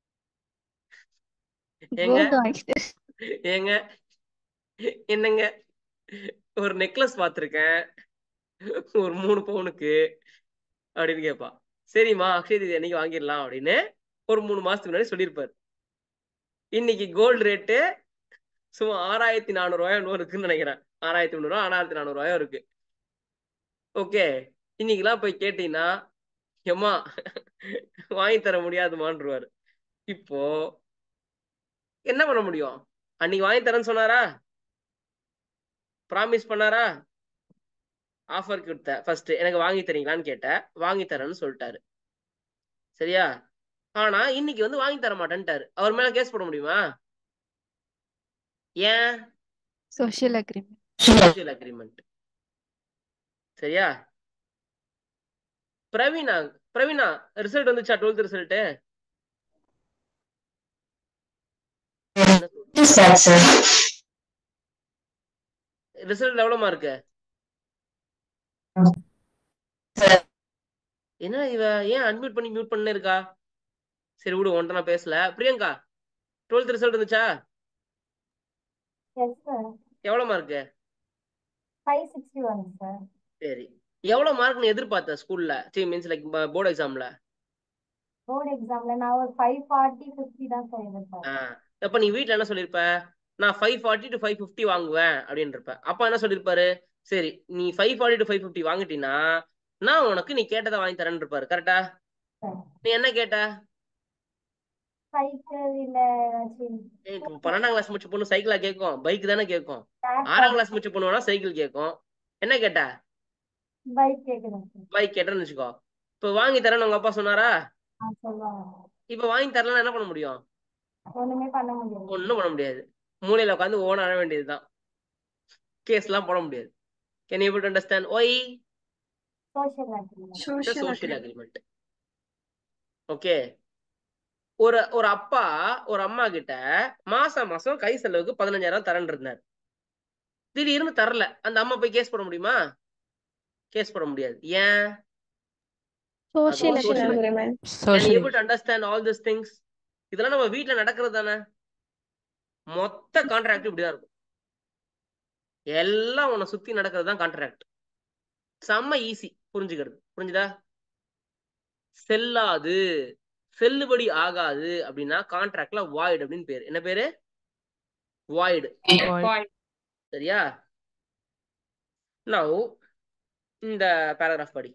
ஏங்க Gold oyster. ஏங்க என்னங்க ஒரு நெக்லஸ் பார்த்திருக்கேன் ஒரு மூணு பவுனுக்கு அப்படின்னு கேட்பா சரிம்மா அக்ஷய தீதி அன்னைக்கு வாங்கிடலாம் அப்படின்னு ஒரு மூணு மாசத்துக்கு முன்னாடி சொல்லியிருப்பாரு இன்னைக்கு கோல்டு ரேட்டு சும்மா ஆறாயிரத்தி நானூறு ரூபாய் இன்னும் இருக்குன்னு நினைக்கிறேன் ஆறாயிரத்தி முந்நூறுவா ஆறாயிரத்தி நானூறு ரூபாயும் இருக்கு ஓகே இன்னைக்கெல்லாம் போய் கேட்டீங்கன்னா எம்மா வாங்கி தர முடியாதுமான்ருவாரு இப்போ என்ன பண்ண முடியும் அன்னைக்கு வாங்கி தரேன்னு சொன்னாரா ப்ராமிஸ் பண்ணாரா ஆஃபர் கொடுத்த ஃபர்ஸ்ட் எனக்கு வாங்கி தரீங்களான்னு கேட்டேன் வாங்கி தரேன்னு சொல்லிட்டாரு சரியா ஆனா இன்னைக்கு வந்து வாங்கி தர மாட்டேன்ட்டாரு அவர் மேல கேஸ் போட முடியுமா ஏன் சோஷியல் அக்ரிமெண்ட் சோஷியல் அக்ரிமெண்ட் சரியா பிரவீனா பிரவீனா ரிசல்ட் வந்துச்சா டுவெல்த் ரிசல்ட் ரிசல்ட் எவ்வளவு மார்க்கு என்ன இவ ஏன் அட்மிட் பண்ணி மியூட் பண்ணே இருக்கா சரி விடு உன்ட்ட நான் பேசல பிரியங்கா டுவெல்த் ரிசல்ட் வந்துச்சா எஸ் சார் எவ்வளவு mark five sixty one sir சரி எவ்வளவு மார்க் நீ எதிர்பார்த்த ஸ்கூல்ல சி மீன்ஸ் லைக் போர்டு எக்ஸாம்ல போர்டு எக்ஸாம்ல நான் ஒரு ஃபைவ் ஃபார்ட்டி ஃபிஃப்டி தான் சார் எதிர்பார்த்தேன் அப்ப நீ வீட்ல என்ன சொல்லிருப்ப நான் five forty to five fifty வாங்குவேன் அப்படின்னு இருப்ப அப்பா என்ன சொல்லிருப்பாரு சரி நீ five forty to five fifty வாங்கிட்டீன்னா நான் உனக்கு நீ கேட்டதை வாங்கி தரேன்னு இருப்பாரு கரெக்டா சரி. நீ என்ன கேட்ட சைக்கிள் இல்ல ஏதாச்சும் ஏய், இப்ப பன்னெண்டாம் கிளாஸ் முடிச்ச பொண்ணு சைக்கிளா கேட்கும் பைக் தானே கேட்கும் லேப்டாப் ஆறாம் கிளாஸ் முடிச்ச பொண்ணு வேணா சைக்கிள் கேட்கும் என்ன கேட்ட பைக் கேக்குறேன் சார் பைக் கேட்டேன்னு வச்சுக்கோ இப்ப வாங்கி தரேன்னு உங்க அப்பா சொன்னாரா ஆ சொல்லுவாங்க இப்ப வாங்கி தரலன்னா என்ன பண்ண முடியும் ஒண்ணுமே பண்ண முடியாது ஒண்ணும் பண்ண முடியாது மூலையில உட்காந்து ஓன அழ வேண்டியதுதான் கேஸ் எல்லாம் போட முடியாது can you understand why social agreement social social agreement okay ஒரு ஒரு அப்பா ஒரு அம்மா கிட்ட மாசம் மாசம் கை செலவுக்கு பதினஞ்சாயிரம் தரேன் இருந்தார் திடீர்னு தரல அந்த அம்மா போய் கேஸ் போட முடியுமா கேஸ் போட முடியாது ஏன் social Social agreement agreement. Can you Social. able to understand all these things இதெல்லாம் நம்ம வீட்ல நடக்கிறது தானே மொத்த கான்ட்ராக்ட் இப்படிதான் இருக்கும் எல்லாம் உன்னை சுத்தி நடக்கிறது தான் கான்ட்ராக்ட் செம்ம ஈஸி புரிஞ்சுக்கிறது புரிஞ்சுதா செல்லாது செல்லுபடி ஆகாது அப்படின்னா கான்ட்ராக்ட்ல வாய்டு அப்படின்னு பேரு என்ன பேரு வாய்டு Void. சரியா நவ் இந்த பேராகிராஃப் படி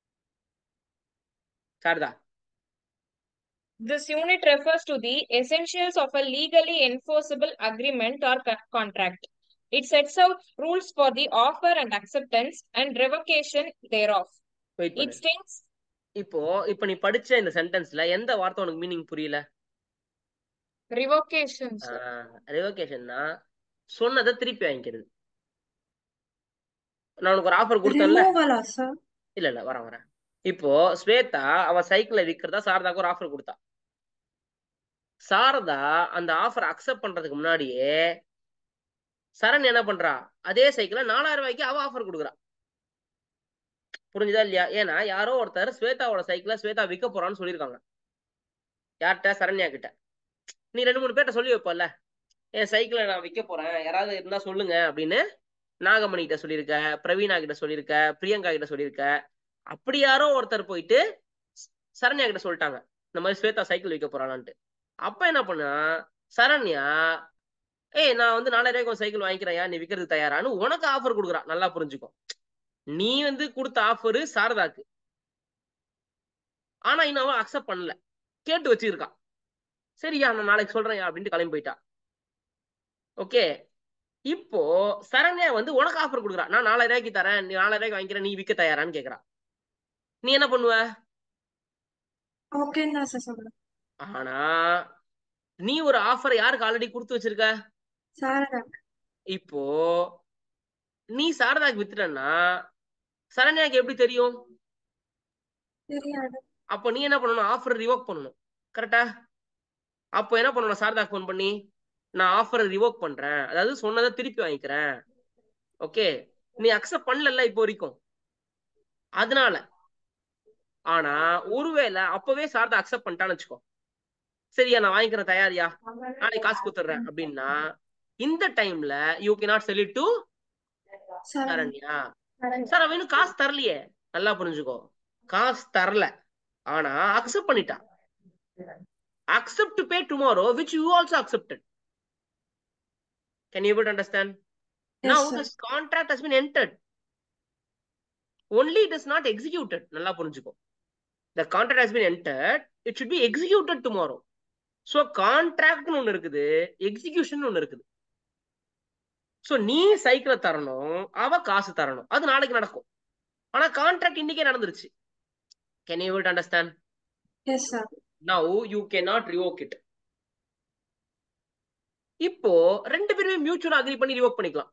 Sharada This unit refers to the essentials of a legally enforceable agreement or co- contract. It sets out rules for the offer and acceptance and revocation thereof. Wait It பண்ணு states இப்போ இப்போ நீ படிச்ச இந்த சென்டென்ஸ்ல எந்த வார்த்தை உனக்கு மீனிங் புரியல revocation. sir. ரிவோகேஷன்னா சொன்னதை திருப்பி வாங்கிக்கிறது நான் உனக்கு ஒரு ஆஃபர் கொடுத்தேன்ல ரிமூவலா சார் இல்ல இல்ல வரேன் வரேன் இப்போ ஸ்வேதா அவ சைக்கிளை விற்கிறதா சாரதாக்கு ஒரு ஆஃபர் கொடுத்தா சாரதா அந்த ஆஃபர் அக்செப்ட் பண்றதுக்கு முன்னாடியே சரண் என்ன பண்றா அதே சைக்கிளை நாலாயிரம் ரூபாய்க்கு அவ ஆஃபர் கொடுக்குறா புரிஞ்சுதா இல்லையா ஏன்னா யாரோ ஒருத்தர் ஸ்வேதாவோட சைக்கிளை ஸ்வேதா விற்க போறான்னு சொல்லியிருக்காங்க யார்கிட்ட சரண்யா கிட்ட நீ ரெண்டு மூணு பேர்ட்ட சொல்லி வைப்பல்ல என் சைக்கிளை நான் விற்க போறேன் யாராவது இருந்தா சொல்லுங்க அப்படின்னு நாகமணி கிட்ட சொல்லியிருக்க பிரவீனா கிட்ட சொல்லியிருக்க பிரியங்கா கிட்ட சொல்லியிருக்க அப்படி யாரோ ஒருத்தர் போயிட்டு ஸ்- சரண்யா கிட்ட சொல்லிட்டாங்க இந்த மாதிரி ஸ்வேதா சைக்கிள் விற்க போறாளான்ட்டு அப்ப என்ன பண்ணா சரண்யா ஏய் நான் வந்து நாலாயிரம் ரூபாய்க்கு ஒரு சைக்கிள் வாங்கிக்கிறேன் நீ விற்கிறதுக்கு தயாரான்னு உனக்கு ஆஃபர் கொடுக்குறா நல்லா புரிஞ்சுக்கோ நீ வந்து கொடுத்த ஆஃபர் சாரதாக்கு ஆனா இன்னும் அவன் அக்செப்ட் பண்ணல கேட்டு வச்சிருக்கா சரியா நான் நாளைக்கு சொல்றேன் அப்படின்ட்டு கிளம்பி போயிட்டா ஓகே இப்போ சரண்யா வந்து உனக்கு ஆஃபர் கொடுக்குறா நான் நாலாயிரம் ரூபாய்க்கு தரேன் நீ நாலாயிரம் ரூபாய்க்கு வாங்கிக்கிறேன் நீ விற்க தயாரான்னு கேக்குறா நீ என்ன பண்ணுவ ஓகேன்னு தான் சார் சொல்றேன் ஆனா நீ ஒரு ஆஃபர் யாருக்கு ஆல்ரெடி கொடுத்து வச்சிருக்க சாரதா இப்போ நீ சாரதாக்கு வித்துட்டன்னா சரண்யாக்கு எப்படி தெரியும் தெரியாது அப்போ நீ என்ன பண்ணணும் ஆஃபர் ரிவோக் பண்ணணும் கரெக்டா அப்போ என்ன பண்ணணும் சாரதாக்கு ஃபோன் பண்ணி நான் ஆஃபரை ரிவோக் பண்றேன் அதாவது சொன்னதை திருப்பி வாங்கிக்கிறேன் ஓகே நீ அக்செப்ட் பண்ணல இப்போ வரைக்கும் அதனால ஆனா ஒருவேளை அப்பவே சாரதா அக்செப்ட் பண்ணிட்டான்னு வச்சுக்கோ சரியா நான் வாங்கிக்கிறேன் தயாரியா நாளைக்கு காசு கொடுத்துட்றேன் அப்படின்னா இந்த டைம்ல you can not sell it to sir Saranya sir அவன் இன்னும் காசு தரலையே நல்லா புரிஞ்சுக்கோ காசு தரல ஆனா அக்செப்ட் பண்ணிட்டா accept to pay tomorrow which you also accepted can you able to understand Yes, now sir. this contract has been entered only it is not executed நல்லா புரிஞ்சுக்கோ the contract has been entered it should be executed tomorrow so contract ஒன்னு இருக்குது execution ஒன்னு இருக்குது so நீ சைக்கிளை தரணும் அவ காசு தரணும் அது நாளைக்கு நடக்கும் ஆனா கான்ட்ராக்ட் இன்னைக்கே நடந்துருச்சு can you able to understand Yes, sir. now you cannot revoke it இப்போ ரெண்டு பேருமே மியூச்சுவல் அக்ரி பண்ணி ரிவோக் பண்ணிக்கலாம்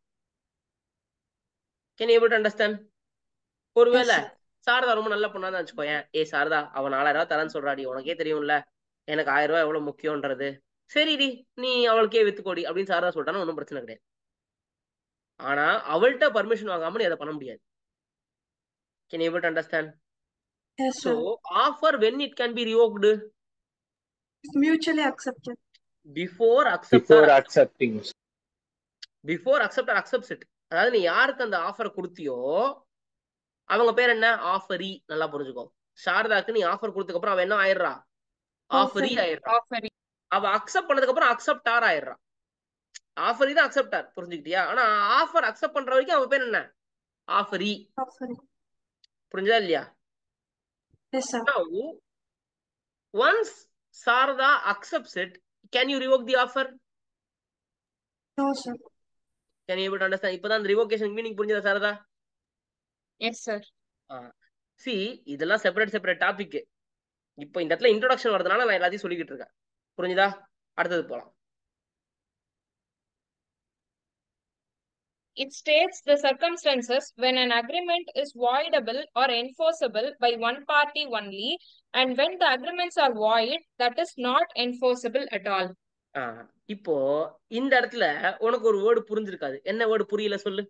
கேன் able to understand ஒருவேளை Yes, sir. சாரதா ரொம்ப நல்ல பொண்ணா தான் வச்சுக்கோயேன் ஏ சாரதா அவ நாலாயிரம் ரூபாய் தரேன்னு சொல்றாடி உனக்கே தெரியும்ல எனக்கு ஆயிரம் ரூபாய் எவ்வளவு முக்கியம்ன்றது சரிடி நீ அவளுக்கே வித்துக்கோடி அப்படின்னு சாரதா சொல்லிட்டானா ஒன்றும் பிரச்சனை கிடையாது ஆனா அவள்கிட்ட பர்மிஷன் வாங்காம நீ அதை பண்ண முடியாது can able to understand Yes, so sir. offer when it can be revoked Mutually accepted. before accept before or accepting. Before accept or accepts it அதாவது நீ யாருக்கு அந்த ஆஃபர் கொடுத்தியோ அவங்க பேர் என்ன ஆஃபரி நல்லா புரிஞ்சுக்கோ சாரதாக்கு நீ ஆஃபர் கொடுத்ததுக்கு அப்புறம் அவ என்ன ஆயிடுறா ஆஃபரி Offeree. ஆயிடுறா Offering. அவ அக்செப்ட் பண்ணதுக்கு அப்புறம் அக்செப்டார் ஆயிடுறா ஆஃபரி தான் அக்செப்டார் புரிஞ்சுக்கிட்டியா ஆனா ஆஃபர் அக்செப்ட் பண்ற வரைக்கும் அவ பேர் என்ன ஆஃபரி Offering. புரிஞ்சா இல்லையா Yes, sir. Now, once Sarada accepts it, can you revoke the offer? No, sir. Can you able to understand? இப்பதான் அந்த revocation meaning புரிஞ்சதா சாரதா Yes, sir. சி இதெல்லாம் செப்பரேட் செப்பரேட் டாபிக் இப்போ இந்த இடத்துல இன்ட்ரோடக்ஷன் வரதுனால நான் எல்லாத்தையும் சொல்லிக்கிட்டு இருக்கேன் புரிஞ்சுதா அடுத்தது போலாம் It states the circumstances when an agreement is voidable or enforceable by one party only, and when the agreements are void, that is not enforceable at all. ஆ, இப்போ இந்த இடத்துல உனக்கு ஒரு வேர்டு புரிஞ்சிருக்காது என்ன வேர்டு புரியல சொல்லு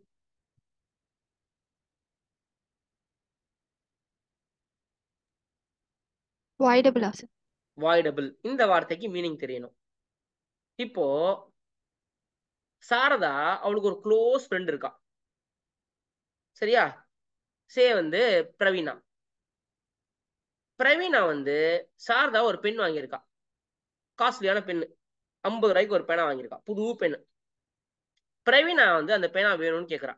voidable ஆ sir வாய்டபிள் இந்த வார்த்தைக்கு மீனிங் தெரியணும் இப்போ சாரதா அவளுக்கு ஒரு க்ளோஸ் ஃப்ரெண்ட் இருக்கா சரியா சே வந்து பிரவீனா பிரவீனா வந்து சாரதா ஒரு பெண் வாங்கியிருக்கா காஸ்ட்லியான பெண்ணு ஐம்பது ரூபாய்க்கு ஒரு பேனா வாங்கியிருக்கா புது பெண்ணு பிரவீனா வந்து அந்த பேனா வேணும்னு கேக்குறா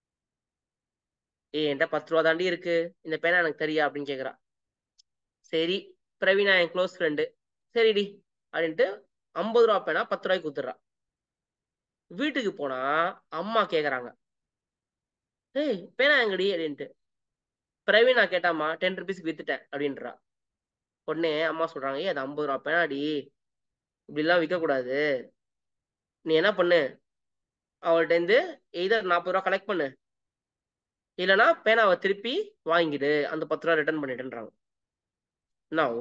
ஏ என்கிட்ட பத்து ரூபா தாண்டி இருக்கு இந்த பேனா எனக்கு தெரியா அப்படின்னு கேக்குறா சரி பிரவீனா என் க்ளோஸ் ஃப்ரெண்டு சரிடி அப்படின்ட்டு ஐம்பது ரூபா பேனா பத்து ரூபாய்க்கு கொடுத்துட்றா வீட்டுக்கு போனா அம்மா கேக்குறாங்க ஏய் பேனா எங்கடி அப்படின்ட்டு பிரவீனா கேட்டாமா டென் ருபீஸ்க்கு வித்துட்டேன் அப்படின்றா உடனே அம்மா சொல்றாங்க ஏ அது ஐம்பது ரூபா பேனாடி இப்படிலாம் விற்கக்கூடாது நீ என்ன பண்ணு அவள்கிட்ட இருந்து எய்தர் நாற்பது ரூபா கலெக்ட் பண்ணு இல்லைன்னா பேனாவை திருப்பி வாங்கிடு அந்த பத்து ரூபா ரிட்டர்ன் பண்ணிட்டுன்றாங்க Now,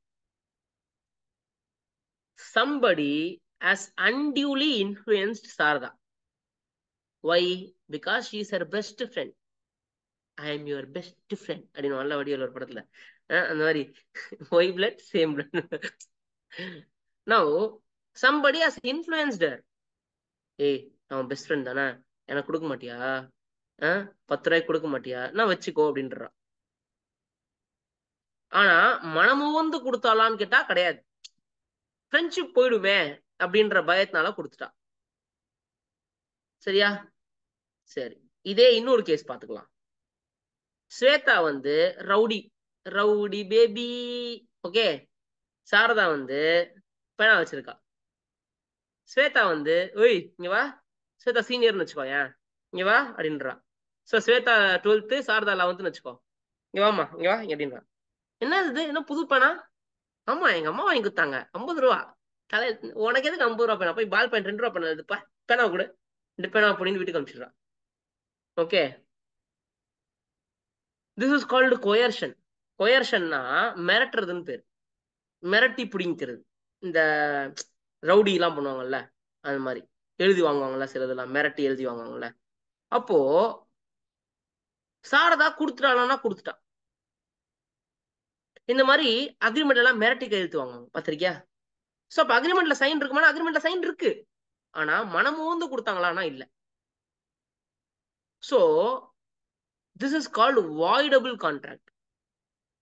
somebody has unduly influenced Sarada. Why? Because she is her best friend. I am your best friend. அப்படின்னு நல்ல வடிவில் ஒரு படத்துல அஹ் அந்த மாதிரி why blood same blood now somebody has influenced her ஏய் அவன் பெஸ்ட் ஃப்ரெண்ட் தானே எனக்கு கொடுக்க மாட்டியா அஹ் பத்து ரூபாய்க்கு கொடுக்க மாட்டியா நான் வச்சுக்கோ அப்படின்றா ஆனா மனமுவந்து கொடுத்தாளான்னு கேட்டா கிடையாது ஃப்ரெண்ட்ஷிப் போயிடுமே அப்படின்ற பயத்தினால கொடுத்துட்டா சரியா சரி இதே இன்னொரு கேஸ் பாத்துக்கலாம் ஸ்வேதா வந்து rowdy rowdy baby okay Sharada வந்து பேனா வச்சிருக்கா ஸ்வேதா வந்து ஓய் இங்க வா ஸ்வேதா சீனியர்னு வச்சுக்கோயேன் இங்க வா அப்படின்றா ஸோ ஸ்வேதா டுவெல்த்து சாரதா லெவன்த்துன்னு வச்சுக்கோ இங்க வாமா இங்க வா இங்க அப்படின்றா என்ன இது என்ன புது பேனா ஆமா எங்க அம்மா வாங்கி கொடுத்தாங்க ஐம்பது ரூபா தலை உனக்கு எதுக்கு ஐம்பது ரூபா பேனா போய் பால் பாயிண்ட் ரெண்டு ரூபா பேனா எடுப்பா பேனா கொடு ரெண்டு பேனா அப்படின்னு வீட்டுக்கு அனுப்பிச்சிடுறா okay this is called coercion கொயர்ஷன்னா மிரட்டுறதுன்னு பேர் மிரட்டி பிடிங்கிறது இந்த ரவுடி எல்லாம் பண்ணுவாங்கல்ல அது மாதிரி எழுதி வாங்குவாங்கல்ல சிலதெல்லாம் மிரட்டி எழுதி வாங்குவாங்கல்ல அப்போ சாரதா கொடுத்துட்டானா கொடுத்துட்டா இந்த மாதிரி அக்ரிமெண்ட் எல்லாம் மிரட்டி கையெழுத்து வாங்குவாங்க பாத்திருக்கியா சோ அப்ப அக்ரிமெண்ட்ல சைன் இருக்குமானா அக்ரிமெண்ட்ல சைன் இருக்கு ஆனா மனமோந்து கொடுத்தாங்களான்னா இல்ல so this is called voidable contract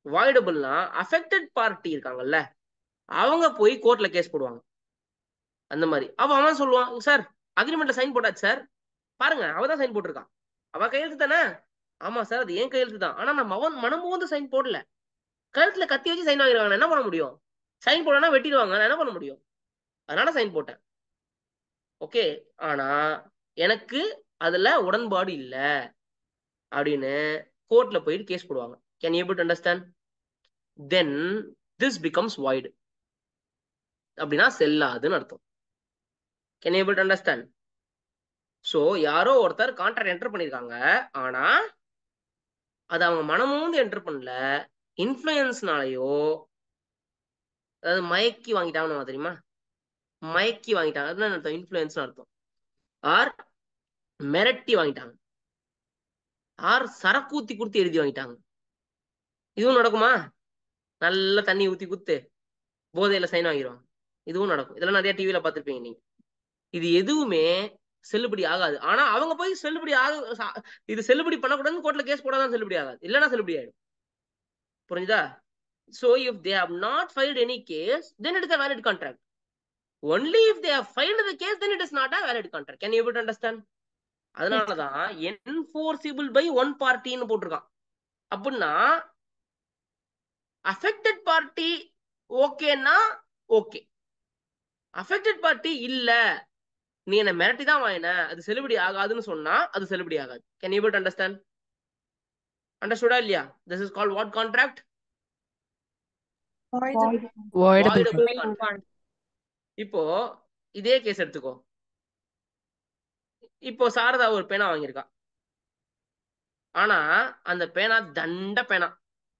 வாய்டபுள்னா அஃபெக்டட் பார்ட்டி இருக்காங்கல்ல அவங்க போய் கோர்ட்ல கேஸ் போடுவாங்க அந்த மாதிரி அவ அவன் சொல்லுவான் சார் அக்ரிமெண்ட்ல சைன் போட்டாச்சு சார் பாருங்க அவ தான் சைன் போட்டிருக்கான் அவ கையெழுத்து தானே ஆமா சார் அது ஏன் கையெழுத்து தான் ஆனா நம்ம அவன் மனமோந்து சைன் போடல கழுத்துல கத்தி வச்சு சைன் வாங்கிடுவாங்க நான் என்ன பண்ண முடியும் சைன் போடனா வெட்டிடுவாங்க நான் என்ன பண்ண முடியும் அதனால சைன் போட்டேன் ஓகே ஆனா எனக்கு அதுல உடன்பாடு இல்ல அப்படின்னு கோர்ட்ல போயிட்டு கேஸ் போடுவாங்க can able to understand then this becomes void அப்படின்னா செல்லாதுன்னு அர்த்தம் can able to understand so யாரோ ஒருத்தர் கான்ட்ராக்ட் என்டர் பண்ணியிருக்காங்க ஆனா அது அவங்க மனமும் என்டர் பண்ணல இன்ஃப்ளூயன்ஸ்னாலயோ அதாவது மயக்கி வாங்கிட்டாங்கன்னு தெரியுமா மயக்கி வாங்கிட்டாங்க அதுதான் அர்த்தம் இன்ஃப்ளூயன்ஸ் அர்த்தம் ஆர் மிரட்டி வாங்கிட்டாங்க ஆர் சரக்கூத்தி கொடுத்து எழுதி வாங்கிட்டாங்க இதுவும் நடக்குமா நல்லா தண்ணி ஊத்தி குத்து போதையில சைன் வாங்கிடுவாங்க இதுவும் நடக்கும் இதெல்லாம் நிறைய டிவியில பார்த்திருப்பீங்க நீங்க இது எதுவுமே செல்லுபடி ஆகாது ஆனா அவங்க போய் செல்லுபடி ஆக ச- இது செல்லுபடி பண்ணக்கூடாதுன்னு கோர்ட்ல கேஸ் போடாதான் செல்லுபடி ஆகாது இல்லைன்னா செல்லுபடி ஆயிடும் புரிஞ்சுதா so if they have not filed any case then it is a valid contract only if they have filed the case then it is not a valid contract can you able to understand அதனாலதான் enforceable by one partyன்னு போட்டிருக்கான் அப்படின்னா affected party ஓகேன்னா okay affected party இல்ல நீ என்ன மிரட்டி தான் வாங்கின அது செல்லுபடி ஆகாதுன்னு சொன்னா அது செல்லுபடி ஆகாது கேன் யூ டு அண்டர்ஸ்டாண்ட் அண்டர்ஸ்டுடா இல்லையா this is called what contract Voidable. voidable Voidable contract. contract. இப்போ இதே கேஸ் எடுத்துக்கோ இப்போ சாரதா ஒரு பேனா வாங்கியிருக்கா ஆனா அந்த பேனா தண்ட பேனா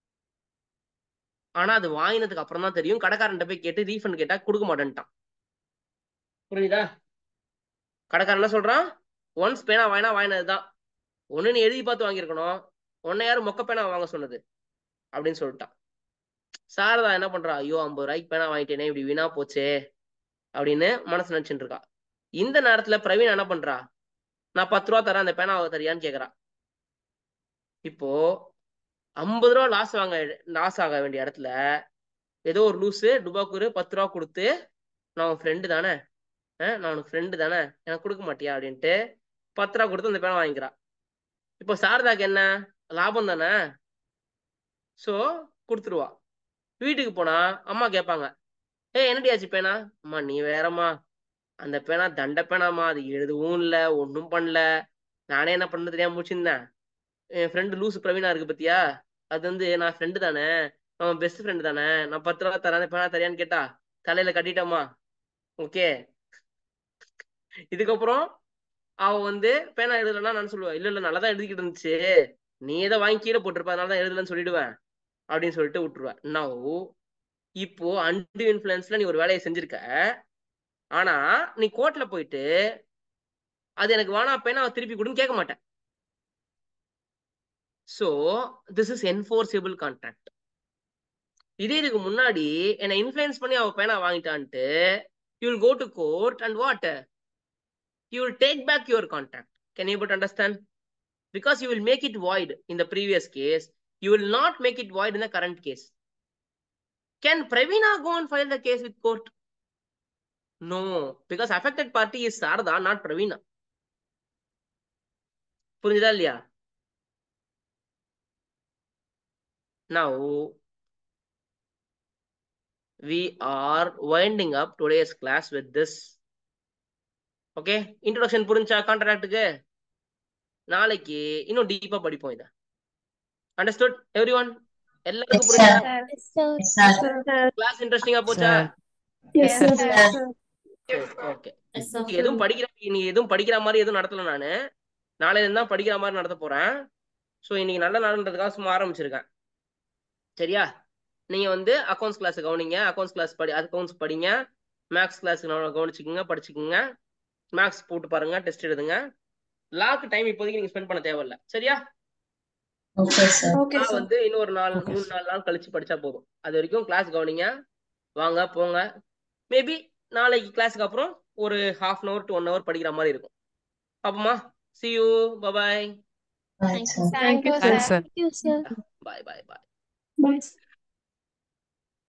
ஆனா அது வாங்கினதுக்கு அப்புறம் தான் தெரியும் கடைக்காரன்ட்ட போய் கேட்டு ரீஃபண்ட் கேட்டா கொடுக்க மாட்டேன்ட்டான் புரியுதா கடைக்காரன் என்ன சொல்றான் ஒன்ஸ் பேனா வாங்கினா வாங்கினதுதான் ஒண்ணு நீ எழுதி பார்த்து வாங்கியிருக்கணும் உன்னை யாரும் மொக்க பேனா வாங்க சொன்னது அப்படின்னு சொல்லிட்டான் சாரதா என்ன பண்றா ஐயோ ஐம்பது ரூபாய்க்கு பேனா வாங்கிட்டேனே இப்படி வீணா போச்சே அப்படின்னு மனசு நினைச்சுட்டு இருக்கா இந்த நேரத்துல பிரவீன் என்ன பண்றா நான் பத்து ரூபா தரேன் அந்த பேனாவை தரியான்னு கேக்குறா இப்போ ஐம்பது ரூபா லாஸ் வாங்க லாஸ் ஆக வேண்டிய இடத்துல ஏதோ ஒரு லூசு டுபாக்கூர் பத்து ரூபா கொடுத்து நான் உன் ஃப்ரெண்டு தானே அஹ் நான் உனக்கு ஃப்ரெண்டு தானே எனக்கு கொடுக்க மாட்டியா அப்படின்ட்டு பத்து ரூபா கொடுத்து அந்த பேனா வாங்கிக்கிறா இப்போ சாரதாக்கு என்ன லாபம் தானே ஸோ கொடுத்துருவா வீட்டுக்கு போனா அம்மா கேட்பாங்க ஏய் என்னடி ஆச்சு பேனா அம்மா நீ வேறம்மா அந்த பேனா தண்ட பேனாமா அது எழுதவும் இல்லை ஒன்றும் பண்ணல நானே என்ன பண்ண தெரியாம முடிச்சிருந்தேன் என் ஃப்ரெண்டு லூசு பிரவீனா இருக்கு பத்தியா அது வந்து நான் ஃப்ரெண்டு தானே அவன் பெஸ்ட் ஃப்ரெண்டு தானே நான் பத்து ரூபா தரேன் அந்த பேனா தரியான்னு கேட்டா தலையில கட்டிட்டம்மா ஓகே இதுக்கப்புறம் அவ வந்து பேனா எழுதலன்னா நான் சொல்லுவேன் இல்ல இல்ல நல்லா தான் எழுதிக்கிட்டு இருந்துச்சு நீ ஏதோ வாங்கி கீழே போட்டிருப்ப அதனால தான் எழுதலன்னு சொல்லிடுவேன் அப்படின்னு சொல்லிட்டு விட்டுருவேன் நோ இப்போ அண்டு இன்ஃபுளுன்ஸ்ல நீ ஒரு வேலையை செஞ்சிருக்க ஆனா நீ கோர்ட்ல போயிட்டு அது எனக்கு வேணா பேனா திருப்பி கொடுன்னு கேட்க மாட்டேன் so this is enforceable contract இதே இதுக்கு முன்னாடி என்னை இன்ஃப்ளூயன்ஸ் பண்ணி அவ பேனா வாங்கிட்டான்ட்டு you will go to court and what you will take back your contract can you but understand because you will make it void in the previous case you will not make it void in the current case can Praveena go and file the case with court no because affected party is Saradha not Praveena புரிஞ்சுதா இல்லையா now we are winding up today's class with this okay introduction புரிஞ்சா கான்ட்ராக்ட்டுக்கு நாளைக்கு இன்னும் டீப்பா படிப்போம் இத understood every one எல்லாருக்கும் புரிஞ்சா கிளாஸ் இன்ட்ரெஸ்டிங்கா போச்சா ஓகே இன்னைக்கு எதுவும் படிக்கிற இன்னைக்கு எதுவும் படிக்கிற மாதிரி எதுவும் நடத்தல நானு நாளைல இருந்து தான் படிக்கிற மாதிரி நடத்த போறேன் ஸோ இன்னைக்கு நல்ல நாளுன்றதுக்காக சும்மா ஆரம்பிச்சிருக்கேன் சரியா நீங்க வந்து அக்கௌண்ட்ஸ் கிளாஸ் கவனிங்க அக்கௌண்ட்ஸ் கிளாஸ் படி அக்கௌண்ட்ஸ் படிங்க மேக்ஸ் கிளாஸ் கவனிச்சுக்கோங்க படிச்சுக்கோங்க மேக்ஸ் போட்டு பாருங்க டெஸ்ட் எழுதுங்க லாக்கு டைம் இப்போதைக்கு நீங்க ஸ்பெண்ட் பண்ண தேவையில்ல சரியா Okay, நான் sir. வந்து இன்னொரு நாள் மூணு நாலு நாள் கழிச்சு படிச்சா போதும் அது வரைக்கும் கிளாஸ் கவனிங்க வாங்க போங்க மேபி நாளைக்கு கிளாஸுக்கு அப்புறம் ஒரு half an hour to one hour படிக்கிற மாதிரி இருக்கும் அப்பமா see you bye bye Thank you, Thanks, sir. Thank you, sir. Bye bye bye Yes.